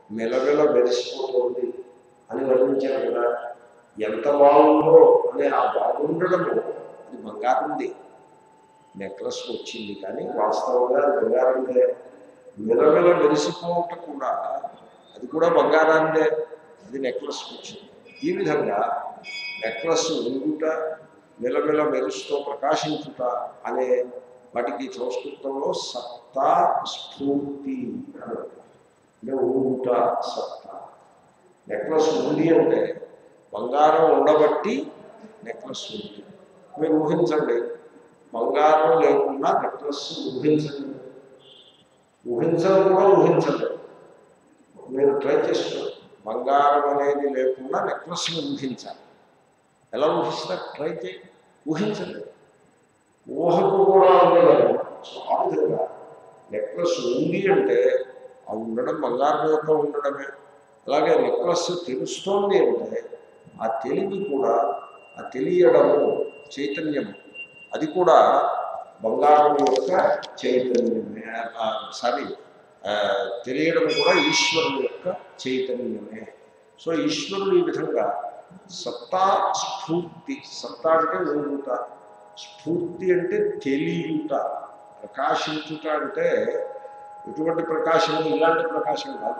మెలమెల మెరిసిపోతుంది అని వర్ణించారు కదా ఎంత బాగుందో అనే ఆ బాగుండడము అది బంగారంది నెక్లెస్ వచ్చింది కానీ వాస్తవంగా అది బంగారందే మెలమెల మెరిసిపోవట కూడా అది కూడా బంగారాన్నే అది నెక్లెస్ వచ్చింది ఈ విధంగా నెక్లెస్ ఉండుట మెలమెల మెరుస్తూ ప్రకాశించుట అనే వాటికి సంస్కృతంలో సత్తా స్ఫూర్తి అని అంటారు. అంటే ఉండుట సత్తా నెక్లెస్ ఉంది అంటే బంగారం ఉండబట్టి నెక్లెస్ ఉంది మీరు ఊహించండి బంగారం లేకుండా నెక్లెస్ ఊహించండి ఊహించడం కూడా ఊహించండి మీరు ట్రై చేస్తారు బంగారం అనేది లేకుండా నెక్లెస్ని ఊహించాలి ఎలా ఊహిస్తారు ట్రై చేయి ఊహించండి ఊహకు కూడా ఉండదు సో ఆ విధంగా నెక్లెస్ ఉంది అంటే ఆ ఉండడం బంగారం యొక్క ఉండడమే అలాగే నెక్లెస్ తెలుస్తోంది అంటే ఆ తెలివి కూడా ఆ తెలియడము చైతన్యము అది కూడా బంగారం యొక్క చైతన్యమే సారీ తెలియడం కూడా ఈశ్వరుడు యొక్క చైతన్యమే సో ఈశ్వరుడు ఈ విధంగా సత్తా స్ఫూర్తి సత్తా అంటే ఊరుట స్ఫూర్తి అంటే తెలియుట ప్రకాశించుట అంటే ఎటువంటి ప్రకాశం ఇలాంటి ప్రకాశం కాదు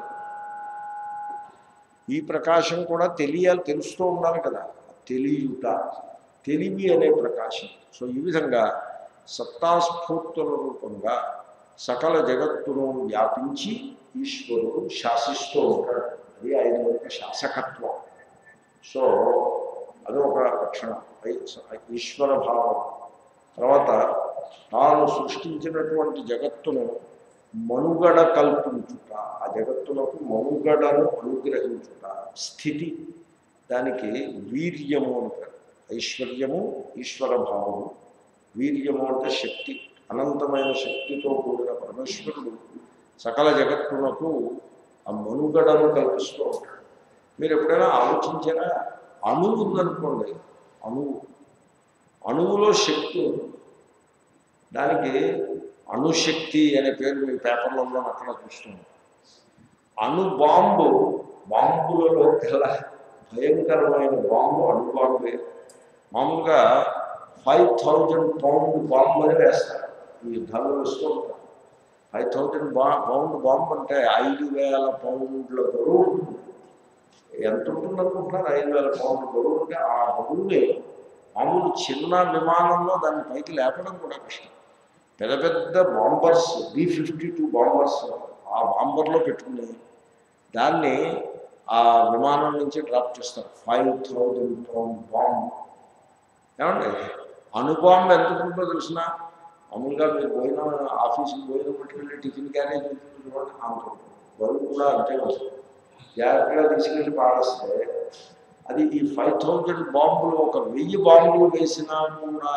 ఈ ప్రకాశం కూడా తెలియాలి తెలుస్తూ ఉండాలి కదా తెలియుట తెలివి అనే ప్రకాశం సో ఈ విధంగా సత్తాస్ఫూర్తుల రూపంగా సకల జగత్తును వ్యాపించి ఈశ్వరుడు శాసిస్తూ ఉంటాడు అది ఆయన యొక్క శాసకత్వం సో అది ఒక లక్షణం ఐ- ఈశ్వర భావం తర్వాత తాను సృష్టించినటువంటి జగత్తును మనుగడ కల్పించుట ఆ జగత్తులకు మనుగడను అనుగ్రహించుట స్థితి దానికి వీర్యము అని పేరు ఐశ్వర్యము ఈశ్వర భావము వీర్యము అంటే శక్తి అనంతమైన శక్తితో కూడిన పరమేశ్వరుడు సకల జగత్తునకు ఆ మనుగడను కల్పిస్తూ ఉంటాడు మీరు ఎప్పుడైనా ఆలోచించారా అణువు ఉందనుకోండి అణువు అణువులో శక్తి ఉంది దానికి అణుశక్తి అనే పేరు మీ పేపర్లలో అక్కడ చూస్తున్నాం అణు బాంబు బాంబులలో గల భయంకరమైన బాంబు అణు బాంబే మామూలుగా ఫైవ్ థౌజండ్ పౌండ్ బాంబు అని వేస్తారు ఈ యుద్ధాలు వేస్తూ ఉంటారు ఫైవ్ థౌజండ్ బా పౌండ్ బాంబు అంటే ఐదు వేల పౌండ్ల బరువు ఉంటుంది ఎంత ఉంటుంది అనుకుంటున్నారు ఐదు వేల పౌండ్ల బరువు ఉంటే ఆ బరువుని మామూలు చిన్న విమానంలో దాన్ని పైకి లేపడం కూడా కష్టం పెద్ద పెద్ద bombers B fifty two bombers ఆ బాంబర్లో పెట్టుకుని దాన్ని ఆ విమానం నుంచి డ్రాప్ చేస్తారు ఫైవ్ థౌజండ్ పౌండ్ బాంబ్ ఏమండి అణుబాంబు ఎంత ఉంటుందో తెలిసిన మామూలుగా మీరు పోయిన ఆఫీస్కి పోయిన పట్టుకెళ్ళి టిఫిన్ క్యారేజ్ ఉంటుంది చూడండి అంత ఉంటుంది బరువు కూడా అంతే వస్తుంది జాగ్రత్తగా తీసుకెళ్ళి పాడేస్తే అది ఈ ఫైవ్ థౌజండ్ బాంబులు ఒక వెయ్యి బాంబులు వేసినా కూడా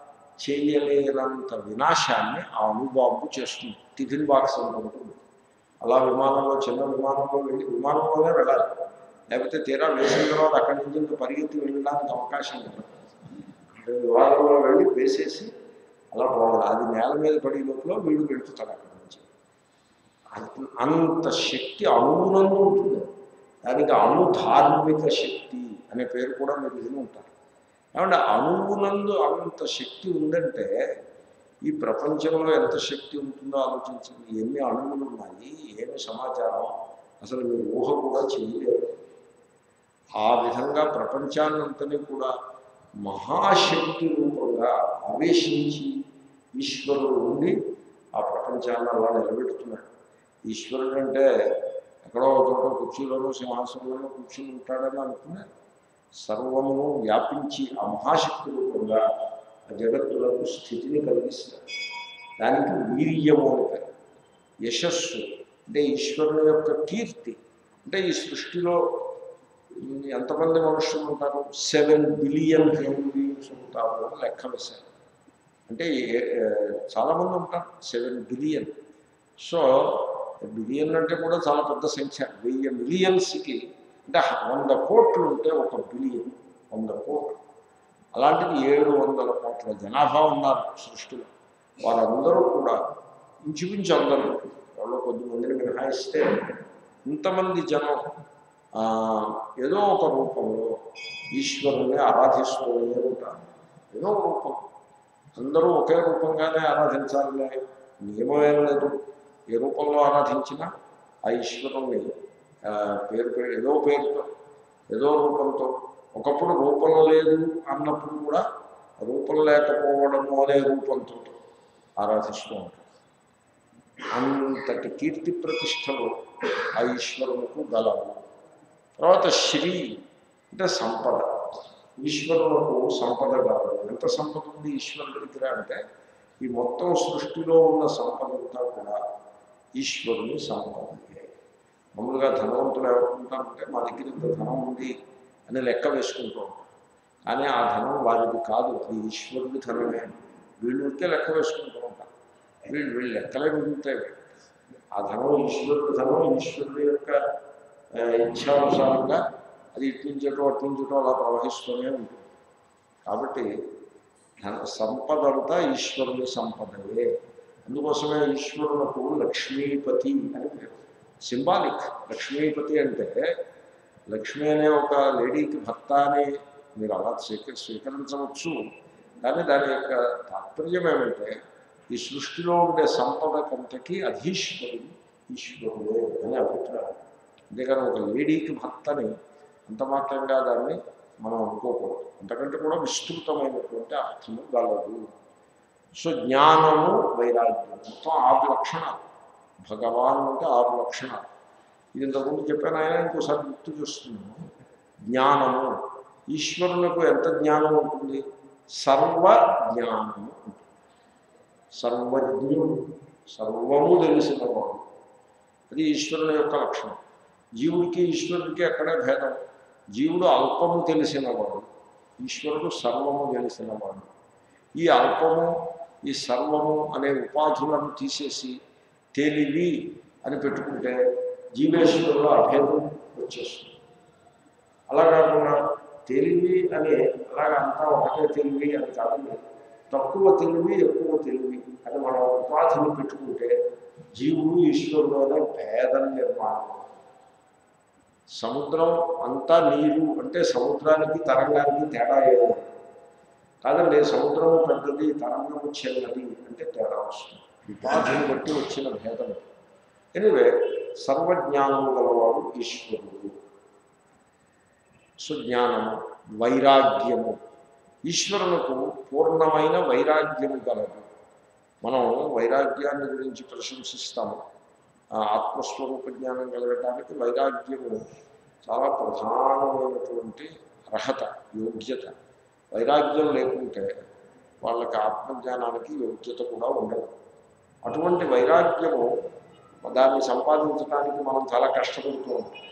చేయలేనంత వినాశాన్ని ఆ అణుబాంబు చేస్తుంది టిఫిన్ బాక్స్ అంత ఉంటుంది అలా విమానంలో చిన్న విమానంలో వెళ్ళి విమానంలోనే వెళ్ళాలి లేకపోతే తీరా వేసిన తర్వాత అక్కడి నుంచి ఇంకా పరిగెత్తి వెళ్ళడానికి అవకాశం ఉండదు అంటే విమానంలో వెళ్ళి వేసేసి అలా పోవాలి అది నేల మీద పడే లోపల వీడు వెళ్తాడు అక్కడి నుంచి అంత- అంత శక్తి అణువునందు ఉంటుంది దానికి అణుధార్మిక శక్తి అనే పేరు కూడా మీరు విని ఉంటారు ఏమంటే అణువునందు అంత శక్తి ఉందంటే ఈ ప్రపంచంలో ఎంత శక్తి ఉంటుందో ఆలోచించండి ఎన్ని అణువులు ఉన్నాయి ఏమి సమాచారం అసలు మీరు ఊహ కూడా చేయలేరు ఆ విధంగా ప్రపంచాన్నంతని కూడా మహాశక్తి రూపంగా ఆవేశించి ఈశ్వరుడు ఉండి ఆ ప్రపంచాన్ని అలా నిలబెడుతున్నాడు ఈశ్వరుడు అంటే ఎక్కడో ఒక చోట కుర్చీలోనో సింహాసనంలోనో కూర్చుని ఉంటాడని అనుకున్నారు సర్వమును వ్యాపించి ఆ మహాశక్తి రూపంగా ఆ జగత్తులకు స్థితిని కలిగిస్తారు దానికి వీర్యము అని పేరు యశస్సు అంటే ఈశ్వరుని యొక్క కీర్తి అంటే ఈ సృష్టిలో ఎంతమంది మనుషులు ఉంటారు సెవెన్ బిలియన్ హ్యూమన్ బీయింగ్స్ ఉంటారు అని లెక్క వేశారు అంటే ఏ- ఏ, చాలామంది ఉంటారు సెవెన్ బిలియన్ సో బిలియన్ అంటే కూడా చాలా పెద్ద సంఖ్య వెయ్యి మిలియన్స్కి అంటే వంద కోట్లు ఉంటే ఒక బిలియన్ వంద కోట్లు అలాంటిది ఏడు వందల కోట్ల జనాభా ఉన్నారు సృష్టిలో వారందరూ కూడా ఇంచుమించు అందరూ వాళ్ళు కొద్దిమందిని మినహాయిస్తే ఇంతమంది జనం ఆ, ఏదో ఒక రూపంలో ఈశ్వరుని ఆరాధిస్తూనే ఉంటారు ఏదో ఒక రూపం అందరూ ఒకే రూపంగానే ఆరాధించాలనే నియమమేం లేదు ఏ రూపంలో ఆరాధించినా ఆ ఈశ్వరుణ్ణి ఆ, పేరు పేరు ఏదో పేరుతో ఏదో రూపంతో ఒకప్పుడు రూపం లేదు అన్నప్పుడు కూడా రూపం లేకపోవడము అనే రూపంతో ఆరాధిస్తూ ఉంటారు అంతటి కీర్తి ప్రతిష్టలు ఆ ఈశ్వరునికి గలవు తర్వాత శ్రీ అంటే సంపద ఈశ్వరులకు సంపద గలదు ఎంత సంపద ఉంది ఈశ్వరుడి దగ్గర అంటే ఈ మొత్తం సృష్టిలో ఉన్న సంపద అంతా కూడా ఈశ్వరుని సంపదే మామూలుగా ధనవంతులు ఏమనుకుంటారంటే మా దగ్గర ఇంత ధనం ఉంది అని లెక్క వేసుకుంటూ ఉంటారు కానీ ఆ ధనం వారిది కాదు అది ఈశ్వరుడి ధనమే వీళ్ళు ఉంటే లెక్క వేసుకుంటూ ఉంటారు వీళ్ళు వీళ్ళు లెక్కలే మిగులుతాయి ఆ ధనం ఈశ్వరుడి ధనం ఈశ్వరుడి యొక్క ఆ, ఇచ్ఛానుసారంగా అది ఇటు నుంచి అటు అటు నుంచి ఇటు అలా ప్రవహిస్తూనే ఉంటుంది కాబట్టి ధన సంపద అంతా ఈశ్వరుని సంపదయే అందుకోసమే ఈశ్వరులకు లక్ష్మీపతి అని పేరు సింబాలిక్ లక్ష్మీపతి అంటే లక్ష్మి అనే ఒక లేడీకి భర్త అని మీరు అలా స్వీక స్వీకరించవచ్చు కానీ దాని యొక్క తాత్పర్యం ఏమంటే ఈ సృష్టిలో ఉండే సంపద కంతకి అధీశ్వరుడు ఈశ్వరుడే అని అభిప్రాయం అంతేకాని ఒక లేడీకి భర్తని అంత మాత్రంగా దాన్ని మనం అనుకోకూడదు అంతకంటే కూడా విస్తృతమైనటువంటి అర్థము గలదు సో జ్ఞానము వైరాగ్యం మొత్తం ఆరు లక్షణాలు భగవాన్ అంటే ఆరు లక్షణాలు ఇది ఇంతకుముందు చెప్పాను ఆయన ఇంకోసారి గుర్తు చేస్తున్నాను జ్ఞానము ఈశ్వరులకు ఎంత జ్ఞానం ఉంటుంది సర్వ జ్ఞానము ఉంటుంది సర్వజ్ఞుడు సర్వము తెలిసిన వాడు అది ఈశ్వరుని యొక్క లక్షణం జీవుడికి ఈశ్వరుడికి ఎక్కడే భేదం జీవుడు అల్పము తెలిసినవాడు ఈశ్వరుడు సర్వము తెలిసినవాడు ఈ అల్పము ఈ సర్వము అనే ఉపాధులను తీసేసి తెలివి అని పెట్టుకుంటే జీవేశ్వరుల అభేదం వచ్చేస్తుంది అలా కాకుండా తెలివి అని అలాగ అంతా ఒకటే తెలివి అని కాదండి తక్కువ తెలివి ఎక్కువ తెలివి అని మనం ఉపాధిని పెట్టుకుంటే జీవుడు ఈశ్వరుడు అనే భేదం నిర్మాణం సముద్రం అంతా నీరు అంటే సముద్రానికి తరంగానికి తేడా ఏమో కాదండి సముద్రం పెద్దది తరంగం చిన్నది అంటే తేడా వస్తుంది ఉపాధిని బట్టి వచ్చిన భేదం ఎనివే సర్వజ్ఞానము గలవాడు ఈశ్వరుడు సుజ్ఞానము వైరాగ్యము ఈశ్వరులకు పూర్ణమైన వైరాగ్యము గలదు మనం వైరాగ్యాన్ని గురించి ప్రశంసిస్తాము ఆ ఆత్మస్వరూప జ్ఞానం కలగటానికి వైరాగ్యము చాలా ప్రధానమైనటువంటి అర్హత యోగ్యత వైరాగ్యం లేకుంటే వాళ్ళకి ఆత్మజ్ఞానానికి యోగ్యత కూడా ఉండదు అటువంటి వైరాగ్యము దాన్ని సంపాదించడానికి మనం చాలా కష్టపడుతూ ఉంటాం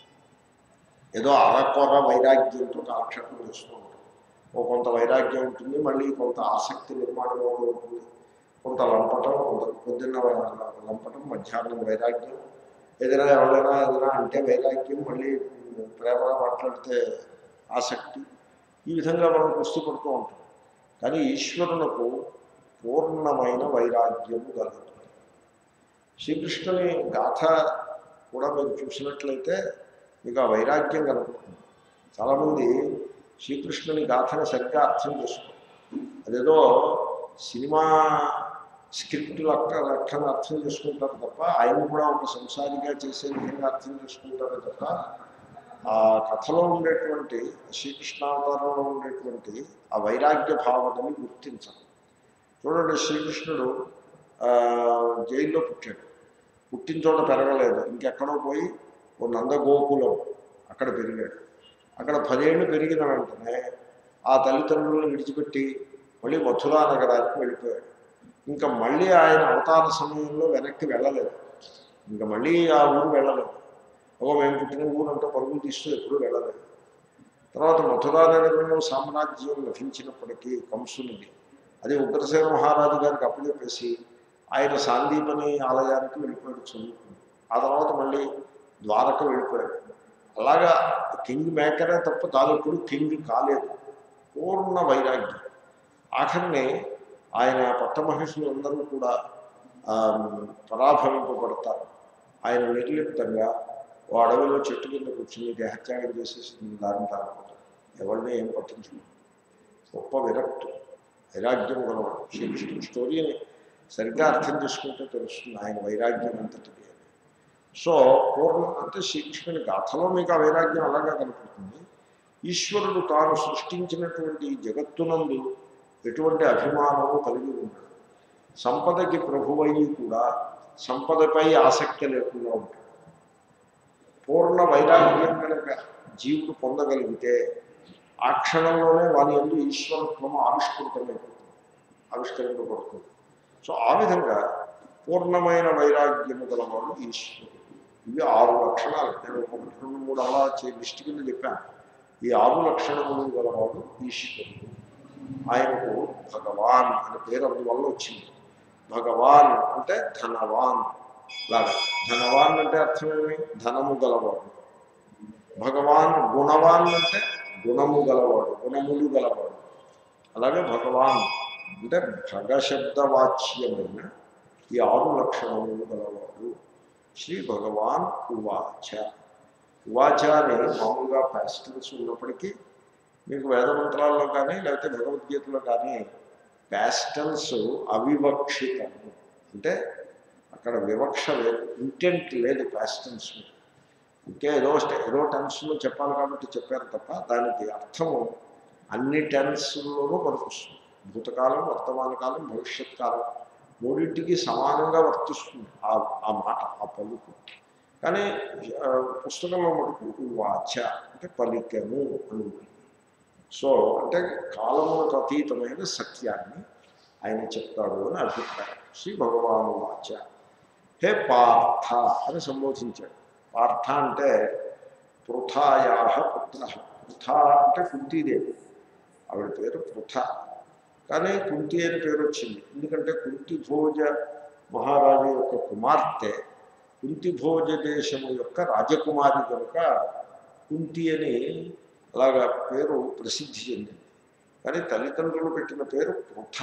ఏదో అరకొర వైరాగ్యంతో కాలక్షేపం చేస్తూ ఉంటాం ఓ కొంత వైరాగ్యం ఉంటుంది మళ్ళీ కొంత ఆసక్తి నిర్మాణం ఉంటుంది కొంత లంపటం కొంత పొద్దున్న లంపటం మధ్యాహ్నం వైరాగ్యం ఏదైనా ఎవరైనా ఏదైనా అంటే వైరాగ్యం మళ్ళీ ప్రేమగా మాట్లాడితే ఆసక్తి ఈ విధంగా మనం కుస్తీ పడుతూ ఉంటాం కానీ ఈశ్వరునకు పూర్ణమైన వైరాగ్యము కలుగుతుంది శ్రీకృష్ణుని గాథ కూడా మీరు చూసినట్లయితే మీకు ఆ వైరాగ్యం కనపడుతుంది చాలామంది శ్రీకృష్ణుని గాథని సరిగ్గా అర్థం చేసుకోరు అదేదో సినిమా స్క్రిప్ట్ లెక్క లెక్కన అర్థం చేసుకుంటారు తప్ప ఆయన కూడా ఒక సంసారిగా చేసే విధంగా అర్థం చేసుకుంటారు తప్ప ఆ కథలో ఉండేటువంటి శ్రీకృష్ణావతారంలో ఉండేటువంటి ఆ వైరాగ్య భావనని గుర్తించాలి చూడండి శ్రీకృష్ణుడు ఆ, జైల్లో పుట్టాడు పుట్టిన చోట పెరగలేదు ఇంకెక్కడో పోయి ఓ నందగోకులం అక్కడ పెరిగాడు అక్కడ పదేళ్ళు పెరిగిన వెంటనే ఆ తల్లిదండ్రులను విడిచిపెట్టి మళ్ళీ మథురా నగరానికి వెళ్ళిపోయాడు ఇంకా మళ్ళీ ఆయన అవతార సమయంలో వెనక్కి వెళ్ళలేదు ఇంకా మళ్ళీ ఆ ఊరు వెళ్ళలేదు ఒక మేము పుట్టిన ఊరంతా పరుగులు తీస్తూ ఎప్పుడూ వెళ్ళలేదు తర్వాత మథురా నగరంలో సామ్రాజ్యం లభించినప్పటికీ కంసునిది అది ఉగ్రసేన మహారాజు గారికి అప్పచెప్పేసి ఆయన సాందీపని ఆలయానికి వెళ్ళిపోయాడు చదువుకుని ఆ తర్వాత మళ్ళీ ద్వారక వెళ్ళిపోయాడు అలాగా కింగ్ మేకరే తప్ప తాను ఎప్పుడు కింగ్ కాలేదు పూర్ణ వైరాగ్యం ఆఖరిని ఆయన పట్టమహిషులు అందరూ కూడా ఆ, పరాభవింపబడతారు ఆయన నిర్లిప్తంగా ఓ అడవిలో చెట్టు కింద కూర్చుని దేహత్యాగం చేసేసి దారిని తాగుతాడు ఎవరిని ఏం పట్టించుకో గొప్ప విరక్తు వైరాగ్యం గలవాడు శ్రీకృష్ణుడి స్టోరీని సరిగ్గా అర్థం చేసుకుంటే తెలుస్తుంది ఆయన వైరాగ్యం అంతటిది అని సో పూర్వం అంటే శ్రీకృష్ణుని గాథలో మీకు ఆ వైరాగ్యం అలాగే కనపడుతుంది ఈశ్వరుడు తాను సృష్టించినటువంటి ఈ జగత్తునందు ఎటువంటి అభిమానము కలిగి ఉన్నాడు సంపదకి ప్రభువయ్యి కూడా సంపదపై ఆసక్తి లేకుండా ఉంటాడు పూర్ణ వైరాగ్యం కనుక జీవుడు పొందగలిగితే ఆ క్షణంలోనే వారి ఎందు ఈశ్వరత్వము ఆవిష్కృతమైపోతుంది ఆవిష్కరింపబడుతుంది సో ఆ విధంగా పూర్ణమైన వైరాగ్యము గలవాడు ఈశ్వరుడు ఇవి ఆరు లక్షణాలు నేను ఒకటి రెండు మూడు అలా చే- లిస్ట్ కింద చెప్పాను ఈ ఆరు లక్షణములు గలవాడు ఈశ్వరుడు ఆయనకు భగవాన్ అనే పేరు అందువల్ల వచ్చింది భగవాన్ అంటే ధనవాన్ లాగా ధనవాన్ అంటే అర్థమేమి ధనము గలవాడు భగవాన్ గుణవాన్ అంటే గుణము గలవాడు గుణములు గలవాడు అలాగే భగవాన్ అంటే భగశబ్దవాచ్యమైన ఈ ఆరు లక్షణములు గలవాడు శ్రీ భగవాన్ ఉవాచ ఉవాచ అని మామూలుగా ప్యాస్టల్స్ ఉన్నప్పటికీ మీకు వేదమంత్రాల్లో కానీ లేకపోతే భగవద్గీతలో కానీ ప్యాస్టల్స్ అవివక్షితము అంటే అక్కడ వివక్ష లేదు ఇంటెంట్ లేదు ప్యాస్టల్స్ ఇంకే ఏదో స్ట- ఏదో టెన్స్లో చెప్పాలి కాబట్టి చెప్పారు తప్ప దానికి అర్థము అన్ని టెన్స్లోనూ పనికొస్తుంది భూతకాలం వర్తమాన కాలం భవిష్యత్ కాలం మూడింటికి సమానంగా వర్తిస్తుంది ఆ ఆ మాట ఆ పలుకు కానీ ఆ, పుస్తకంలో మటుకు వాచ అంటే పలికెము అని ఉంటుంది సో అంటే కాలములకు అతీతమైన సత్యాన్ని ఆయన చెప్తాడు అని అభిప్రాయం శ్రీ భగవాను వాచ హే పార్థ అని సంబోధించాడు పార్థ అంటే పృథాయా పుత్ర పృథ అంటే కుంతీదేవి ఆవిడ పేరు పృథ కానీ కుంతి అని పేరు వచ్చింది ఎందుకంటే కుంతి భోజ మహారాజు యొక్క కుమార్తె కుంతి భోజ దేశము యొక్క రాజకుమారి కనుక కుంతి అని అలాగా పేరు ప్రసిద్ధి చెందింది కానీ తల్లిదండ్రులు పెట్టిన పేరు పృథ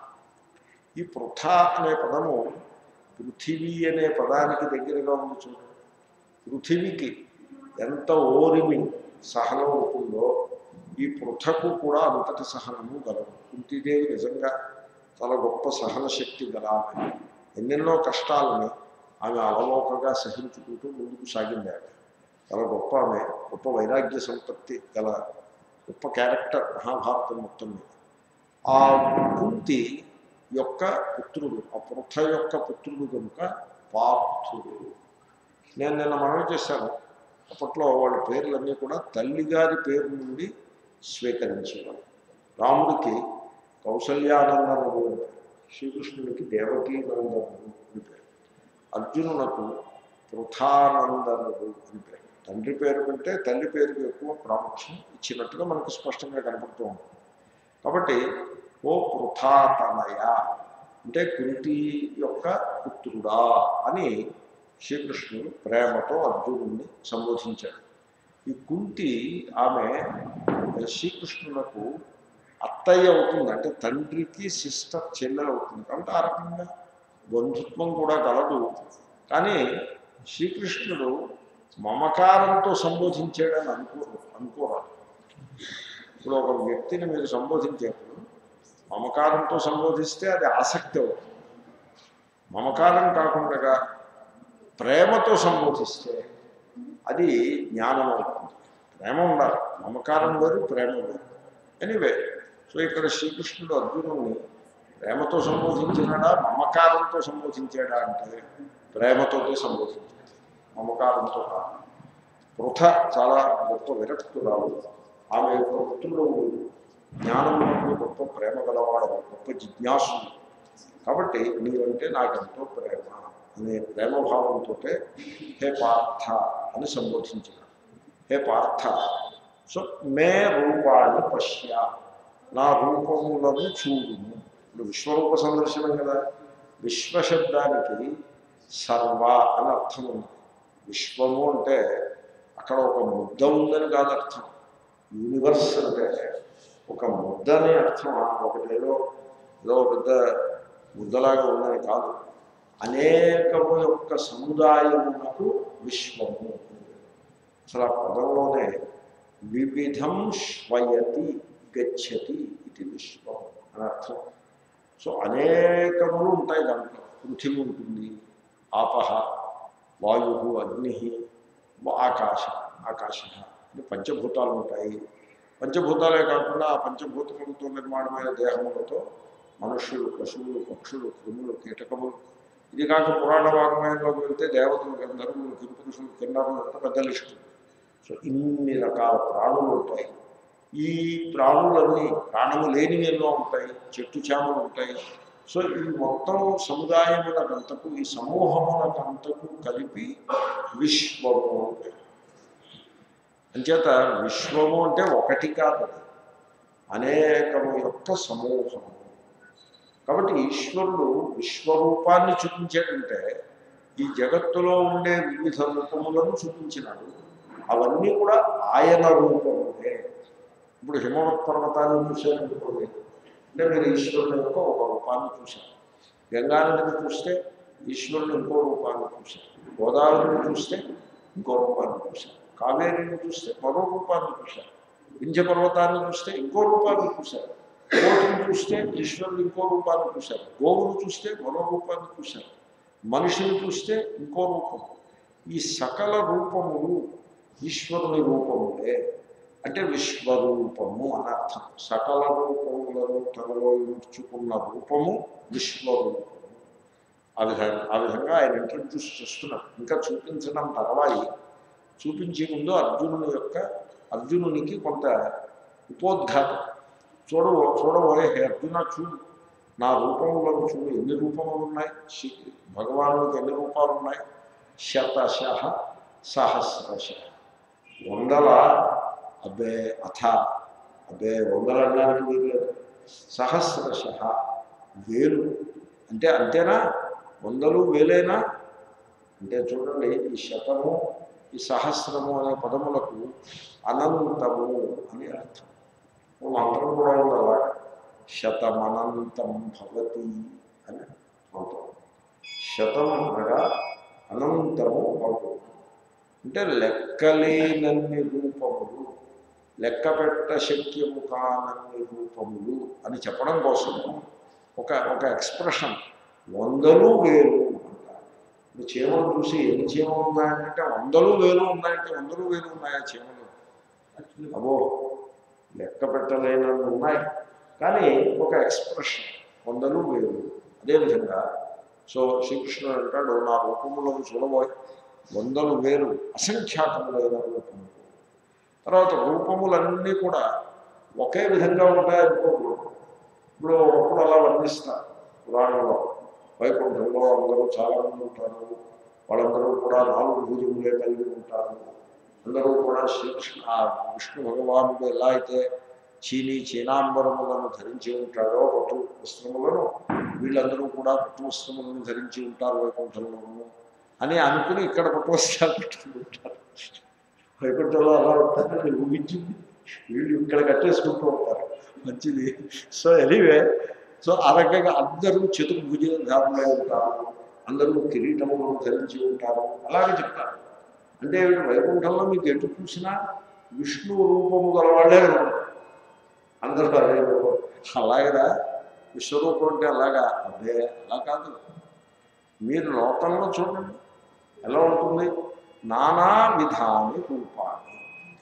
ఈ పృథ అనే పదము పృథివీ అనే పదానికి దగ్గరగా ఉంది చూడండి పృథివీకి ఎంత ఓరిమి సహనం ఉంటుందో ఈ పృథకు కూడా అంతటి సహనము గలదు కుంతీదేవి నిజంగా చాలా గొప్ప సహన శక్తి గల ఆమె ఎన్నెన్నో కష్టాలని ఆమె అలవోకగా సహించుకుంటూ ముందుకు సాగింది ఆమె చాలా గొప్ప ఆమె గొప్ప వైరాగ్య సంపత్తి గల గొప్ప క్యారెక్టర్ మహాభారతం మొత్తం మీద ఆ కుంతి యొక్క పుత్రుడు ఆ పృథ యొక్క పుత్రుడు కనుక పార్థుడు నేను నిన్న మనవి చేశాను అప్పట్లో వాళ్ళ పేర్లన్నీ కూడా తల్లిగారి పేరు నుండి స్వీకరించేవారు రాముడికి కౌసల్యానందనుడు అని పేరు శ్రీకృష్ణుడికి దేవకీనందనుడు అని పేరు అర్జునునకు పృథానందనుడు అని పేరు తండ్రి పేరు కంటే తల్లి పేరుకి ఎక్కువ ప్రాముఖ్యం ఇచ్చినట్టుగా మనకు స్పష్టంగా కనపడుతూ ఉంటుంది కాబట్టి ఓ పృథాతనయ అంటే కుంతి యొక్క పుత్రుడా అని శ్రీకృష్ణుడు ప్రేమతో అర్జునుడిని సంబోధించాడు ఈ కుంతి ఆమె శ్రీకృష్ణులకు అత్తయ్య అవుతుంది అంటే తండ్రికి సిస్టర్ చెల్లెలు అవుతుంది కాబట్టి ఆ రకంగా బంధుత్వం కూడా కలదు కానీ శ్రీకృష్ణుడు మమకారంతో సంబోధించాడని అనుకోరు అనుకోరాదు ఇప్పుడు ఒక వ్యక్తిని మీరు సంబోధించేప్పుడు మమకారంతో సంబోధిస్తే అది ఆసక్తి అవుతుంది మమకారం కాకుండా ప్రేమతో సంబోధిస్తే అది జ్ఞానం అవుతుంది ప్రేమ ఉండాలి మమకారం వేరు ప్రేమ వేరు ఎనీవే సో ఇక్కడ శ్రీకృష్ణుడు అర్జునుడిని ప్రేమతో సంబోధించినాడా మమకారంతో సంబోధించాడా అంటే ప్రేమతోటే సంబోధించాడు మమకారంతో కాదు పృథ చాలా గొప్ప విరక్తురాలు ఆమె యొక్క పుత్రుడు జ్ఞానంలో గొప్ప ప్రేమ గలవాడు గొప్ప జిజ్ఞాసుడు కాబట్టి నీవంటే నాకెంతో ప్రేమ అనే ప్రేమభావంతో హే పార్థ అని సంబోధించాడు హే పార్థ సో మే రూపాన్ని పశ్య నా రూపములను చూడుము ఇప్పుడు విశ్వరూప సందర్శనం కదా విశ్వశబ్దానికి సర్వ అని అర్థం ఉంది విశ్వము అంటే అక్కడ ఒక ముద్ద ఉందని కాదు అర్థం యూనివర్స్ అంటే ఒక ముద్ద అనే అర్థం ఒకటి ఏదో ఏదో పెద్ద ముద్దలాగా ఉందని కాదు అనేకము యొక్క సముదాయమునకు విశ్వము అసలు ఆ పదంలోనే వివిధం శ్వయతి గచ్చతి ఇది విశ్వం అని అర్థం సో అనేకములు ఉంటాయి దాంట్లో పృథివీ ఉంటుంది ఆపహ వాయు అగ్ని ఆకాశ ఆకాశ అని పంచభూతాలు ఉంటాయి పంచభూతాలే కాకుండా ఆ పంచభూతములతో నిర్మాణమైన దేహములతో మనుష్యులు పశువులు పక్షులు క్రిములు కీటకములు ఇది కాక పురాణ వాంగ్మయంలోకి వెళ్తే దేవతలు గంధర్వులు కిరుపురుషులు కిన్నరులు అంత పెద్ద లిస్టు సో ఇన్ని రకాల ప్రాణులు ఉంటాయి ఈ ప్రాణులన్నీ ప్రాణము లేనివి ఎన్నో ఉంటాయి చెట్టు చేమలు ఉంటాయి సో ఈ మొత్తం సముదాయములకంతకు ఈ సమూహములకంతకు కలిపి విశ్వము అంటే అంచేత విశ్వము అంటే ఒకటి కాదు అది. అనేకము యొక్క సమూహము కాబట్టి ఈశ్వరుడు విశ్వరూపాన్ని చూపించాడంటే ఈ జగత్తులో ఉండే వివిధ రూపములను చూపించినాడు అవన్నీ కూడా ఆయన రూపములే ఇప్పుడు హిమవత్ పర్వతాన్ని చూశారనుకోండి అంటే మీరు ఈశ్వరుని యొక్క ఒక రూపాన్ని చూశారు గంగానదిని చూస్తే ఈశ్వరుని ఇంకో రూపాన్ని చూశారు గోదావరిని చూస్తే ఇంకో రూపాన్ని చూశారు కావేరిని చూస్తే మరో రూపాన్ని చూశారు వింధ్య పర్వతాన్ని చూస్తే ఇంకో రూపాన్ని చూశారు కోటిని చూస్తే ఈశ్వరుడు ఇంకో రూపాన్ని చూశారు గోవును చూస్తే మరో రూపాన్ని చూశారు మనిషిని చూస్తే ఇంకో రూపం ఈ సకల రూపములు ఈశ్వరుని రూపములే అంటే విశ్వరూపము అని అర్థం సకల రూపములను తనలో ఉంచుకున్న రూపము విశ్వరూపము ఆ విధంగా ఆ విధంగా ఆయన ఇంట్రడ్యూస్ చేస్తున్నారు ఇంకా చూపించడం తర్వాయి చూపించే ముందు అర్జునుని యొక్క అర్జునునికి కొంత ఉపోద్ఘాతం చూడ చూడబోయే హే అర్జున చూడు నా రూపములను చూడు ఎన్ని రూపములు ఉన్నాయి శి- భగవానుడికి ఎన్ని రూపాలు ఉన్నాయి శతశ సహస్రశ వందల అబ్బే అథ అబ్బే వందలు అనడానికి వీల్లేదు సహస్రశ వేలు అంటే అంతేనా వందలు వేలేనా అంటే చూడండి ఈ శతము ఈ సహస్రము అనే పదములకు అనంతము అని అర్థం ఓ మంత్రం కూడా ఉంది అలాగా శతమనంతం భవతి అని మంత్రం శతం అనగా అనంతము అవుతుంది అంటే లెక్కలేనన్ని రూపములు లెక్క పెట్ట శక్యము కానన్ని రూపములు అని చెప్పడం కోసం ఒక ఒక ఎక్స్ప్రెషన్ వందలు వేలు అంటారు ఇప్పుడు చీమలు చూసి ఎన్ని చీమలు ఉన్నాయంటే వందలు వేలు ఉన్నాయంటే వందలు వేలు ఉన్నాయా చీమలు అబో లెక్క పెట్టలేనన్ని ఉన్నాయి కానీ ఒక ఎక్స్ప్రెషన్ వందలు వేలు అదేవిధంగా సో శ్రీకృష్ణుడు అంటాడు నా రూపములను చూడబోయ్ వందలు వేలు అసంఖ్యాకములైన రూపములు తర్వాత రూపములన్నీ కూడా ఒకే విధంగా ఉంటాయనుకోకూడదు ఇప్పుడు ఒకప్పుడు అలా వర్ణిస్తారు పురాణంలో వైకుంఠంలో అందరూ చాలామంది ఉంటారు వాళ్ళందరూ కూడా నాలుగు భుజములే కలిగి ఉంటారు అందరూ కూడా శ్రీకృష్ణ ఆ విష్ణు భగవానుడు ఎలా అయితే చీనీ చీనాంబరములను ధరించి ఉంటాడో పట్టు వస్త్రములను వీళ్ళందరూ కూడా పట్టు వస్త్రములను ధరించి ఉంటారు వైకుంఠంలోను అని అనుకుని ఇక్కడ పట్టు వస్త్రాలు పెట్టుకుంటారు వైకుంఠంలో అలా ఉంటారని ఊహించింది వీళ్ళు ఇక్కడ కట్టేసుకుంటూ ఉంటారు మంచిది సో ఎనీవే సో ఆ రకంగా అందరూ చతుర్భుజ ధారణలో ఉంటారు అందరూ కిరీటములను ధరించి ఉంటారు అలాగే చెప్తారు అంటే వైకుంఠంలో మీకు ఎటు చూసినా విష్ణు రూపము గలవాళ్ళే ఉంటారు అందరూ అదే రూపం అలాగదా విశ్వరూపం అంటే అలాగా అదే అలా కాదు మీరు లోకంలో చూడండి ఎలా ఉంటుంది నానా విధాని రూపాన్ని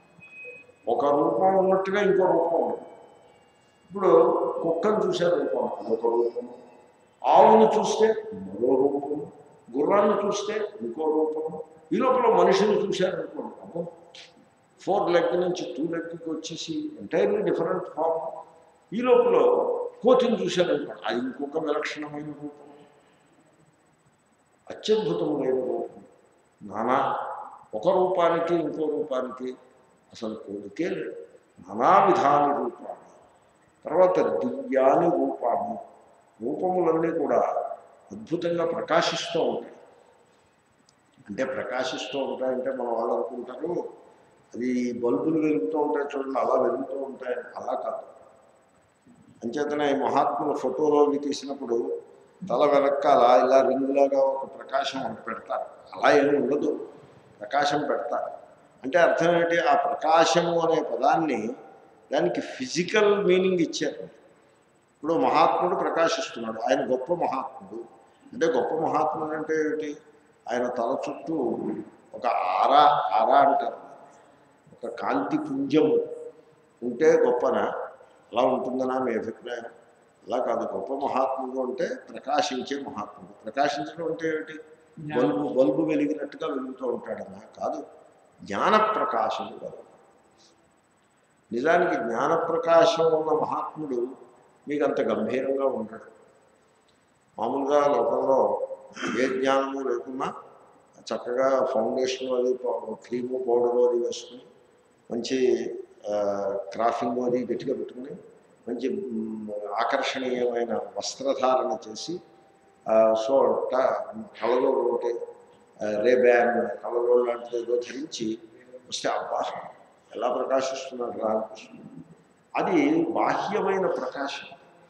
ఒక రూపం ఉన్నట్టుగా ఇంకో రూపం ఉంటుంది ఇప్పుడు కుక్కను చూసే రూపం అదొక రూపము ఆవును చూస్తే మరో రూపము గుర్రాన్ని చూస్తే ఇంకో రూపము ఈ లోపల మనిషిని చూశారనుకోండి అబ్బో ఫోర్ లెగ్ నుంచి టూ లెగ్కి వచ్చేసి ఎంటైర్లీ డిఫరెంట్ ఫామ్ ఈ లోపల కోతిని చూశారనుకోండి అది ఇంకొక విలక్షణమైన రూపం అత్యద్భుతములైన రూపం నానా ఒక రూపానికి ఇంకో రూపానికి అసలు కోరికే లేదు నానా విధాని రూపాన్ని తర్వాత దివ్యాని రూపాన్ని రూపములన్నీ కూడా అద్భుతంగా ప్రకాశిస్తూ ఉంటాయి అంటే ప్రకాశిస్తూ ఉంటాయంటే మన వాళ్ళు అనుకుంటారు అది బల్బులు వెలుగుతూ ఉంటాయి చూడండి అలా వెలుగుతూ ఉంటాయి అలా కాదు అంచేతనే ఈ మహాత్ముల ఫోటోలో అవి తీసినప్పుడు తల వెనకాల ఇలా రింగులాగా ఒక ప్రకాశం ఒకటి పెడతారు అలా ఏమి ఉండదు ప్రకాశం పెడతారు అంటే అర్థం ఏంటి ఆ ప్రకాశము అనే పదాన్ని దానికి ఫిజికల్ మీనింగ్ ఇచ్చారు ఇప్పుడు మహాత్ముడు ప్రకాశిస్తున్నాడు ఆయన గొప్ప మహాత్ముడు అంటే గొప్ప మహాత్ముడు అంటే ఏమిటి ఆయన తల చుట్టూ ఒక ఆరా ఆరా అంటారు ఒక కాంతి పుంజం ఉంటే గొప్పన అలా ఉంటుందనా మీ అభిప్రాయం అలా కాదు గొప్ప మహాత్ముడు అంటే ప్రకాశించే మహాత్ముడు ప్రకాశించడం అంటే ఏమిటి బల్బు బల్బు వెలిగినట్టుగా వెలుగుతూ ఉంటాడన్నా కాదు జ్ఞాన ప్రకాశము కాదు నిజానికి జ్ఞాన ప్రకాశం ఉన్న మహాత్ముడు మీకు అంత గంభీరంగా ఉంటాడు మామూలుగా లోకంలో ఏ జ్ఞానము లేకున్నా చక్కగా ఫౌండేషన్ అది పౌ- క్రీము పౌడర్ అది వేసుకుని మంచి ఆ, క్రాఫింగ్ అది గట్టిగా పెట్టుకుని మంచి మ్, ఆకర్షణీయమైన వస్త్రధారణ చేసి ఆ, సో ట- కళ్ళలో ఒకటి రే బ్యాన్ కళ్ళలో లాంటిది ఏదో ధరించి వస్తే అబ్బా ఎలా ప్రకాశిస్తున్నాడు రా అనిపిస్తుంది అది బాహ్యమైన ప్రకాశం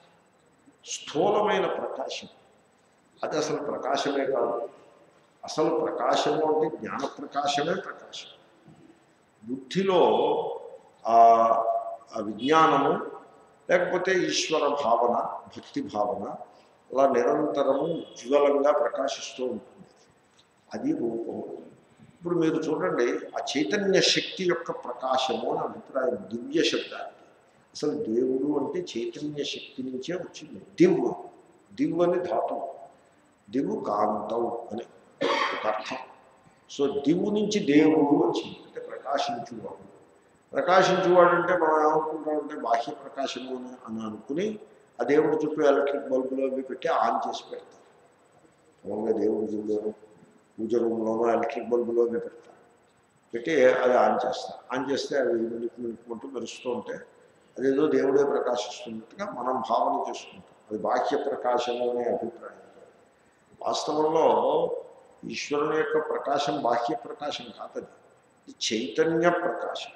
స్థూలమైన ప్రకాశం అది అసలు ప్రకాశమే కాదు అసలు ప్రకాశము అంటే జ్ఞాన ప్రకాశమే ప్రకాశం బుద్ధిలో ఆ ఆ విజ్ఞానము లేకపోతే ఈశ్వర భావన భక్తి భావన అలా నిరంతరము ఉజ్వలంగా ప్రకాశిస్తూ ఉంటుంది అది రూపం ఇప్పుడు మీరు చూడండి ఆ చైతన్య శక్తి యొక్క ప్రకాశము అని అభిప్రాయం దివ్య శబ్దానికి అసలు దేవుడు అంటే చైతన్య శక్తి నుంచే వచ్చింది దివ్ దివ్ అని ధాతువు దివు కాంతం అని ఒక అర్థం సో దివు నుంచి దేవుడు వచ్చింది అంటే ప్రకాశించువాడు ప్రకాశించువాడు అంటే మనం ఏమనుకుంటామంటే బాహ్య ప్రకాశము అని అని అనుకుని ఆ దేవుడి చుట్టూ ఎలక్ట్రిక్ బల్బులు అవి పెట్టి ఆన్ చేసి పెడతారు మామూలుగా దేవుడి జిల్లోనూ పూజ రూమ్లోనూ ఎలక్ట్రిక్ బల్బులు అవి పెడతారు పెట్టి అది ఆన్ చేస్తారు ఆన్ చేస్తే అవి మినుకు మినుకుంటూ మెరుస్తూ ఉంటే అదేదో దేవుడే ప్రకాశిస్తున్నట్టుగా మనం భావన చేసుకుంటాం అది బాహ్య ప్రకాశము అనే అభిప్రాయం వాస్తవంలో ఈశ్వరుని యొక్క ప్రకాశం బాహ్య ప్రకాశం కాదది ఇది చైతన్య ప్రకాశం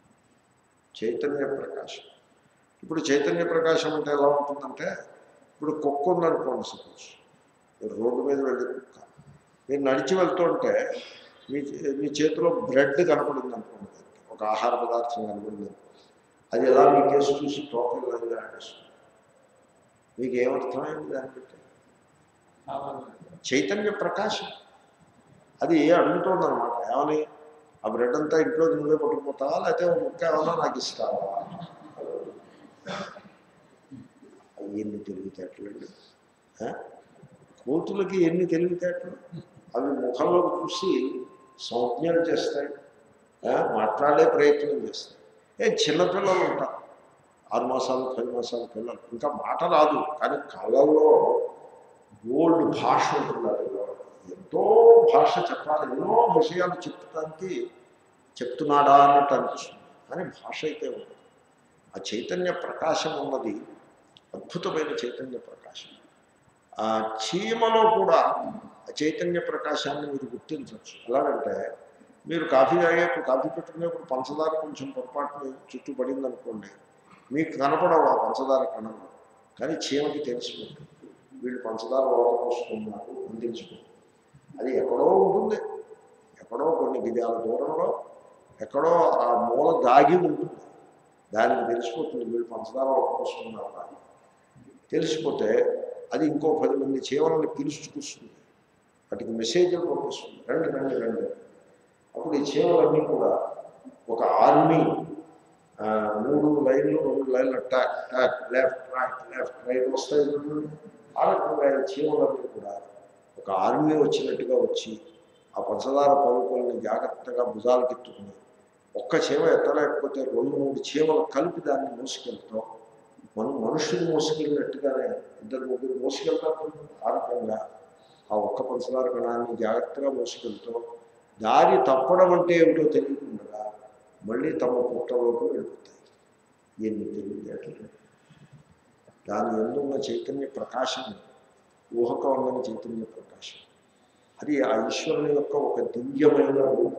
చైతన్య ప్రకాశం ఇప్పుడు చైతన్య ప్రకాశం అంటే ఎలా ఉంటుందంటే ఇప్పుడు కుక్క ఉందనుకోండి సపోజ్ మీరు రోడ్డు మీద వెళ్ళి కుక్క మీరు నడిచి వెళ్తుంటే మీ మీ చేతిలో బ్రెడ్ కనపడింది అనుకోండి ఒక ఆహార పదార్థం కనపడింది అనుకోండి. అది ఎలా మీ కేసు చూసి టోకెన్ ఆడేస్తుంది మీకు ఏమర్థమైంది దాన్ని బట్టి చైతన్య ప్రకాశం అది అడుగుతోందనమాట ఏమని ఆ బ్రెడ్ అంతా ఇంట్లో నువ్వే పట్టుకుపోతావా లేకపోతే ఒక ముక్క ఏమన్నా నాకు ఇస్తావా అవి ఎన్ని తెలివితేటలండి ఆ? కోతులకి ఎన్ని తెలివితేటలు అవి ముఖంలోకి చూసి సంజ్ఞలు చేస్తాయి ఆ? మాట్లాడే ప్రయత్నం చేస్తాయి ఏ చిన్నపిల్లలు ఉంటారు ఆరు మాసాలు పది మాసాల పిల్లలు ఇంకా మాట రాదు కానీ కళ్ళల్లో ఓల్డ్ భాష ఉంటుంది అది. ఎంతో భాష చెప్పాలి ఎన్నో విషయాలు చెప్తానికి చెప్తున్నాడా అన్నట్టు అనిపిస్తుంది కానీ భాష అయితే ఉంది ఆ చైతన్య ప్రకాశం ఉన్నది అద్భుతమైన చైతన్య ప్రకాశం ఆ చీమలో కూడా ఆ చైతన్య ప్రకాశాన్ని మీరు గుర్తించవచ్చు ఎలాగంటే మీరు కాఫీ తాగేప్పుడు కాఫీ పెట్టుకునేప్పుడు పంచదార కొంచెం పొరపాటుని చుట్టూ పడింది అనుకోండి మీకు కనపడవు ఆ పంచదార కణంలో కానీ చీమకి తెలిసిపోతుంది వీళ్ళు పంచదార లోపల వస్తున్నారు అని తెలుసుకుంటుంది అది ఎక్కడో ఉంటుంది ఎక్కడో కొన్ని గిజాల దూరంలో ఎక్కడో ఆ మూల దాగి ఉంటుంది దానికి తెలిసిపోతుంది వీళ్ళు పంచదార లోపల వస్తున్నారు అని తెలిసిపోతే అది ఇంకో పది మంది చీమలను పిలుచుకొస్తుంది వాటికి మెసేజ్లు పంపిస్తుంది రండి రండి రండి అప్పుడు ఈ చీమలన్నీ కూడా ఒక ఆర్మీ ఆ, మూడు లైన్లు రెండు లైన్లు టాక్ టాక్ లెఫ్ట్ రైట్ లెఫ్ట్ రైట్ వస్తాయి చూడండి. ఆ రకంగా ఈ చీమలన్నీ కూడా ఒక ఆర్మీ వచ్చినట్టుగా వచ్చి ఆ పంచదార పలుకుల్ని జాగ్రత్తగా భుజాలకెత్తుకుని ఒక్క చీమ ఎత్తలేకపోతే రెండు మూడు చీమలు కలిపి దాన్ని మోసుకెళ్తాం మనం మనుషులు మోసుకెళ్ళినట్టుగానే ఇద్దరు ముగ్గురు మోసుకెళ్తారు ఆ రకంగా ఆ ఒక్క పంచదార కణాన్ని జాగ్రత్తగా మోసుకెళ్తూ దారి తప్పడం అంటే ఏమిటో తెలియకుండా మళ్ళీ తమ పుట్టలోకి వెళ్ళిపోతాయి ఎన్ని తెలివితేటలు దాని ఎందున్న చైతన్య ప్రకాశం ఊహకు అందని చైతన్య ప్రకాశం అది ఆ ఈశ్వరుని యొక్క ఒక దివ్యమైన రూపం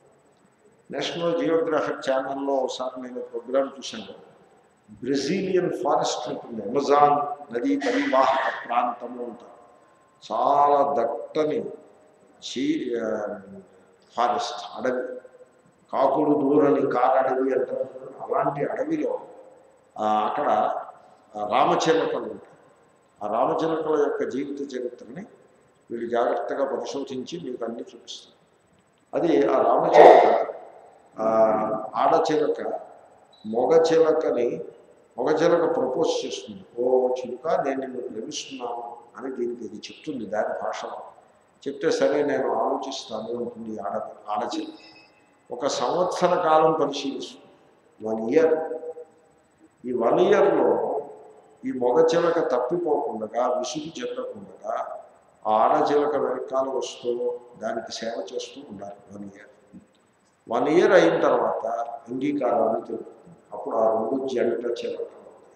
నేషనల్ జియోగ్రాఫిక్ ఛానల్లో ఒకసారి నేను ప్రోగ్రామ్ చూశాను బ్రెజీలియన్ ఫారెస్ట్ ఉంటుంది అమెజాన్ నదీ పరివాహక ప్రాంతంలో ఉంటారు చాలా దట్టని చీ ఫారెస్ట్ అడవి కాకులు దూరని కారడవి అంటారు చూడండి. అలాంటి అడవిలో ఆ, అక్కడ ఆ రామచిలకలు ఉంటాయి ఆ రామచిలకల యొక్క జీవిత చరిత్రని వీళ్ళు జాగ్రత్తగా పరిశోధించి మీకు అన్ని చూపిస్తారు అది ఆ రామచిలక ఆ, ఆడచిలక మొగ చిలకని మొగ చిలక ప్రపోజ్ చేస్తుంది ఓ చిలుక నేను నిన్ను ప్రేమిస్తున్నాను అని దీనికి ఇది చెప్తుంది దాని భాషలో చెప్తే సరే నేను ఆలోచిస్తాను అంటుంది ఆడ ఆడచిలక ఒక సంవత్సర కాలం పరిశీలిస్తుంది వన్ ఇయర్ ఈ వన్ ఇయర్లో ఈ మొగ చిలక తప్పిపోకుండా విసుగు చెందకుండా ఆ ఆడచిలక వెనకాల వస్తూ దానికి సేవ చేస్తూ ఉండాలి వన్ ఇయర్ వన్ ఇయర్ అయిన తర్వాత అంగీకారాన్ని తెలుపుతుంది అప్పుడు ఆ రెండు జంట చిలకలు అవుతాయి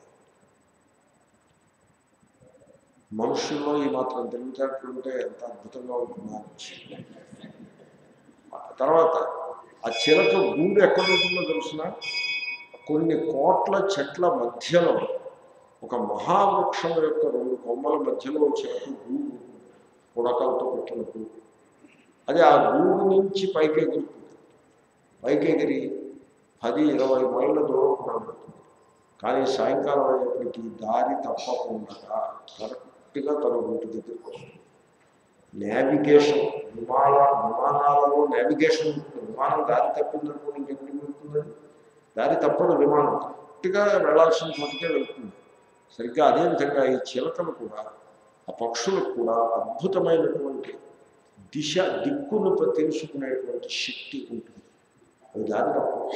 మనుషుల్లో ఈ మాత్రం తెలివితేటలుంటే ఎంత అద్భుతంగా ఉంటుందో తర్వాత ఆ చిలక గూడు ఎక్కడ ఉంటుందో తెలిసిన కొన్ని కోట్ల చెట్ల మధ్యలో ఒక మహావృక్షం యొక్క రెండు కొమ్మల మధ్యలో చిలక గూడు ఉంటుంది. పుడకలతో పెట్టిన గూడు అది ఆ గూడు నుంచి పైకి ఎగురుతుంది పైకి ఎగిరి పది ఇరవై మైళ్ళ దూరం కూడా పెడుతుంది కానీ సాయంకాలం అయ్యేప్పటికీ దారి తప్పకుండా కరెక్ట్గా తన ఇంటి దగ్గరికి వస్తుంది నావిగేషన్ విమాన విమానాలలో నావిగేషన్ ఉంటుంది విమానం దారి తప్పిందనుకో ఇంకెక్కడికి వెళ్తుందండి దారి తప్పదు విమానం కరెక్ట్గా వెళ్ళాల్సిన చోటుకే వెళ్తుంది సరిగ్గా అదేవిధంగా ఈ చిలకలు కూడా ఆ పక్షులకు కూడా అద్భుతమైనటువంటి దిశ దిక్కును తెలుసుకునేటువంటి శక్తి ఉంటుంది అది దారి తప్పదు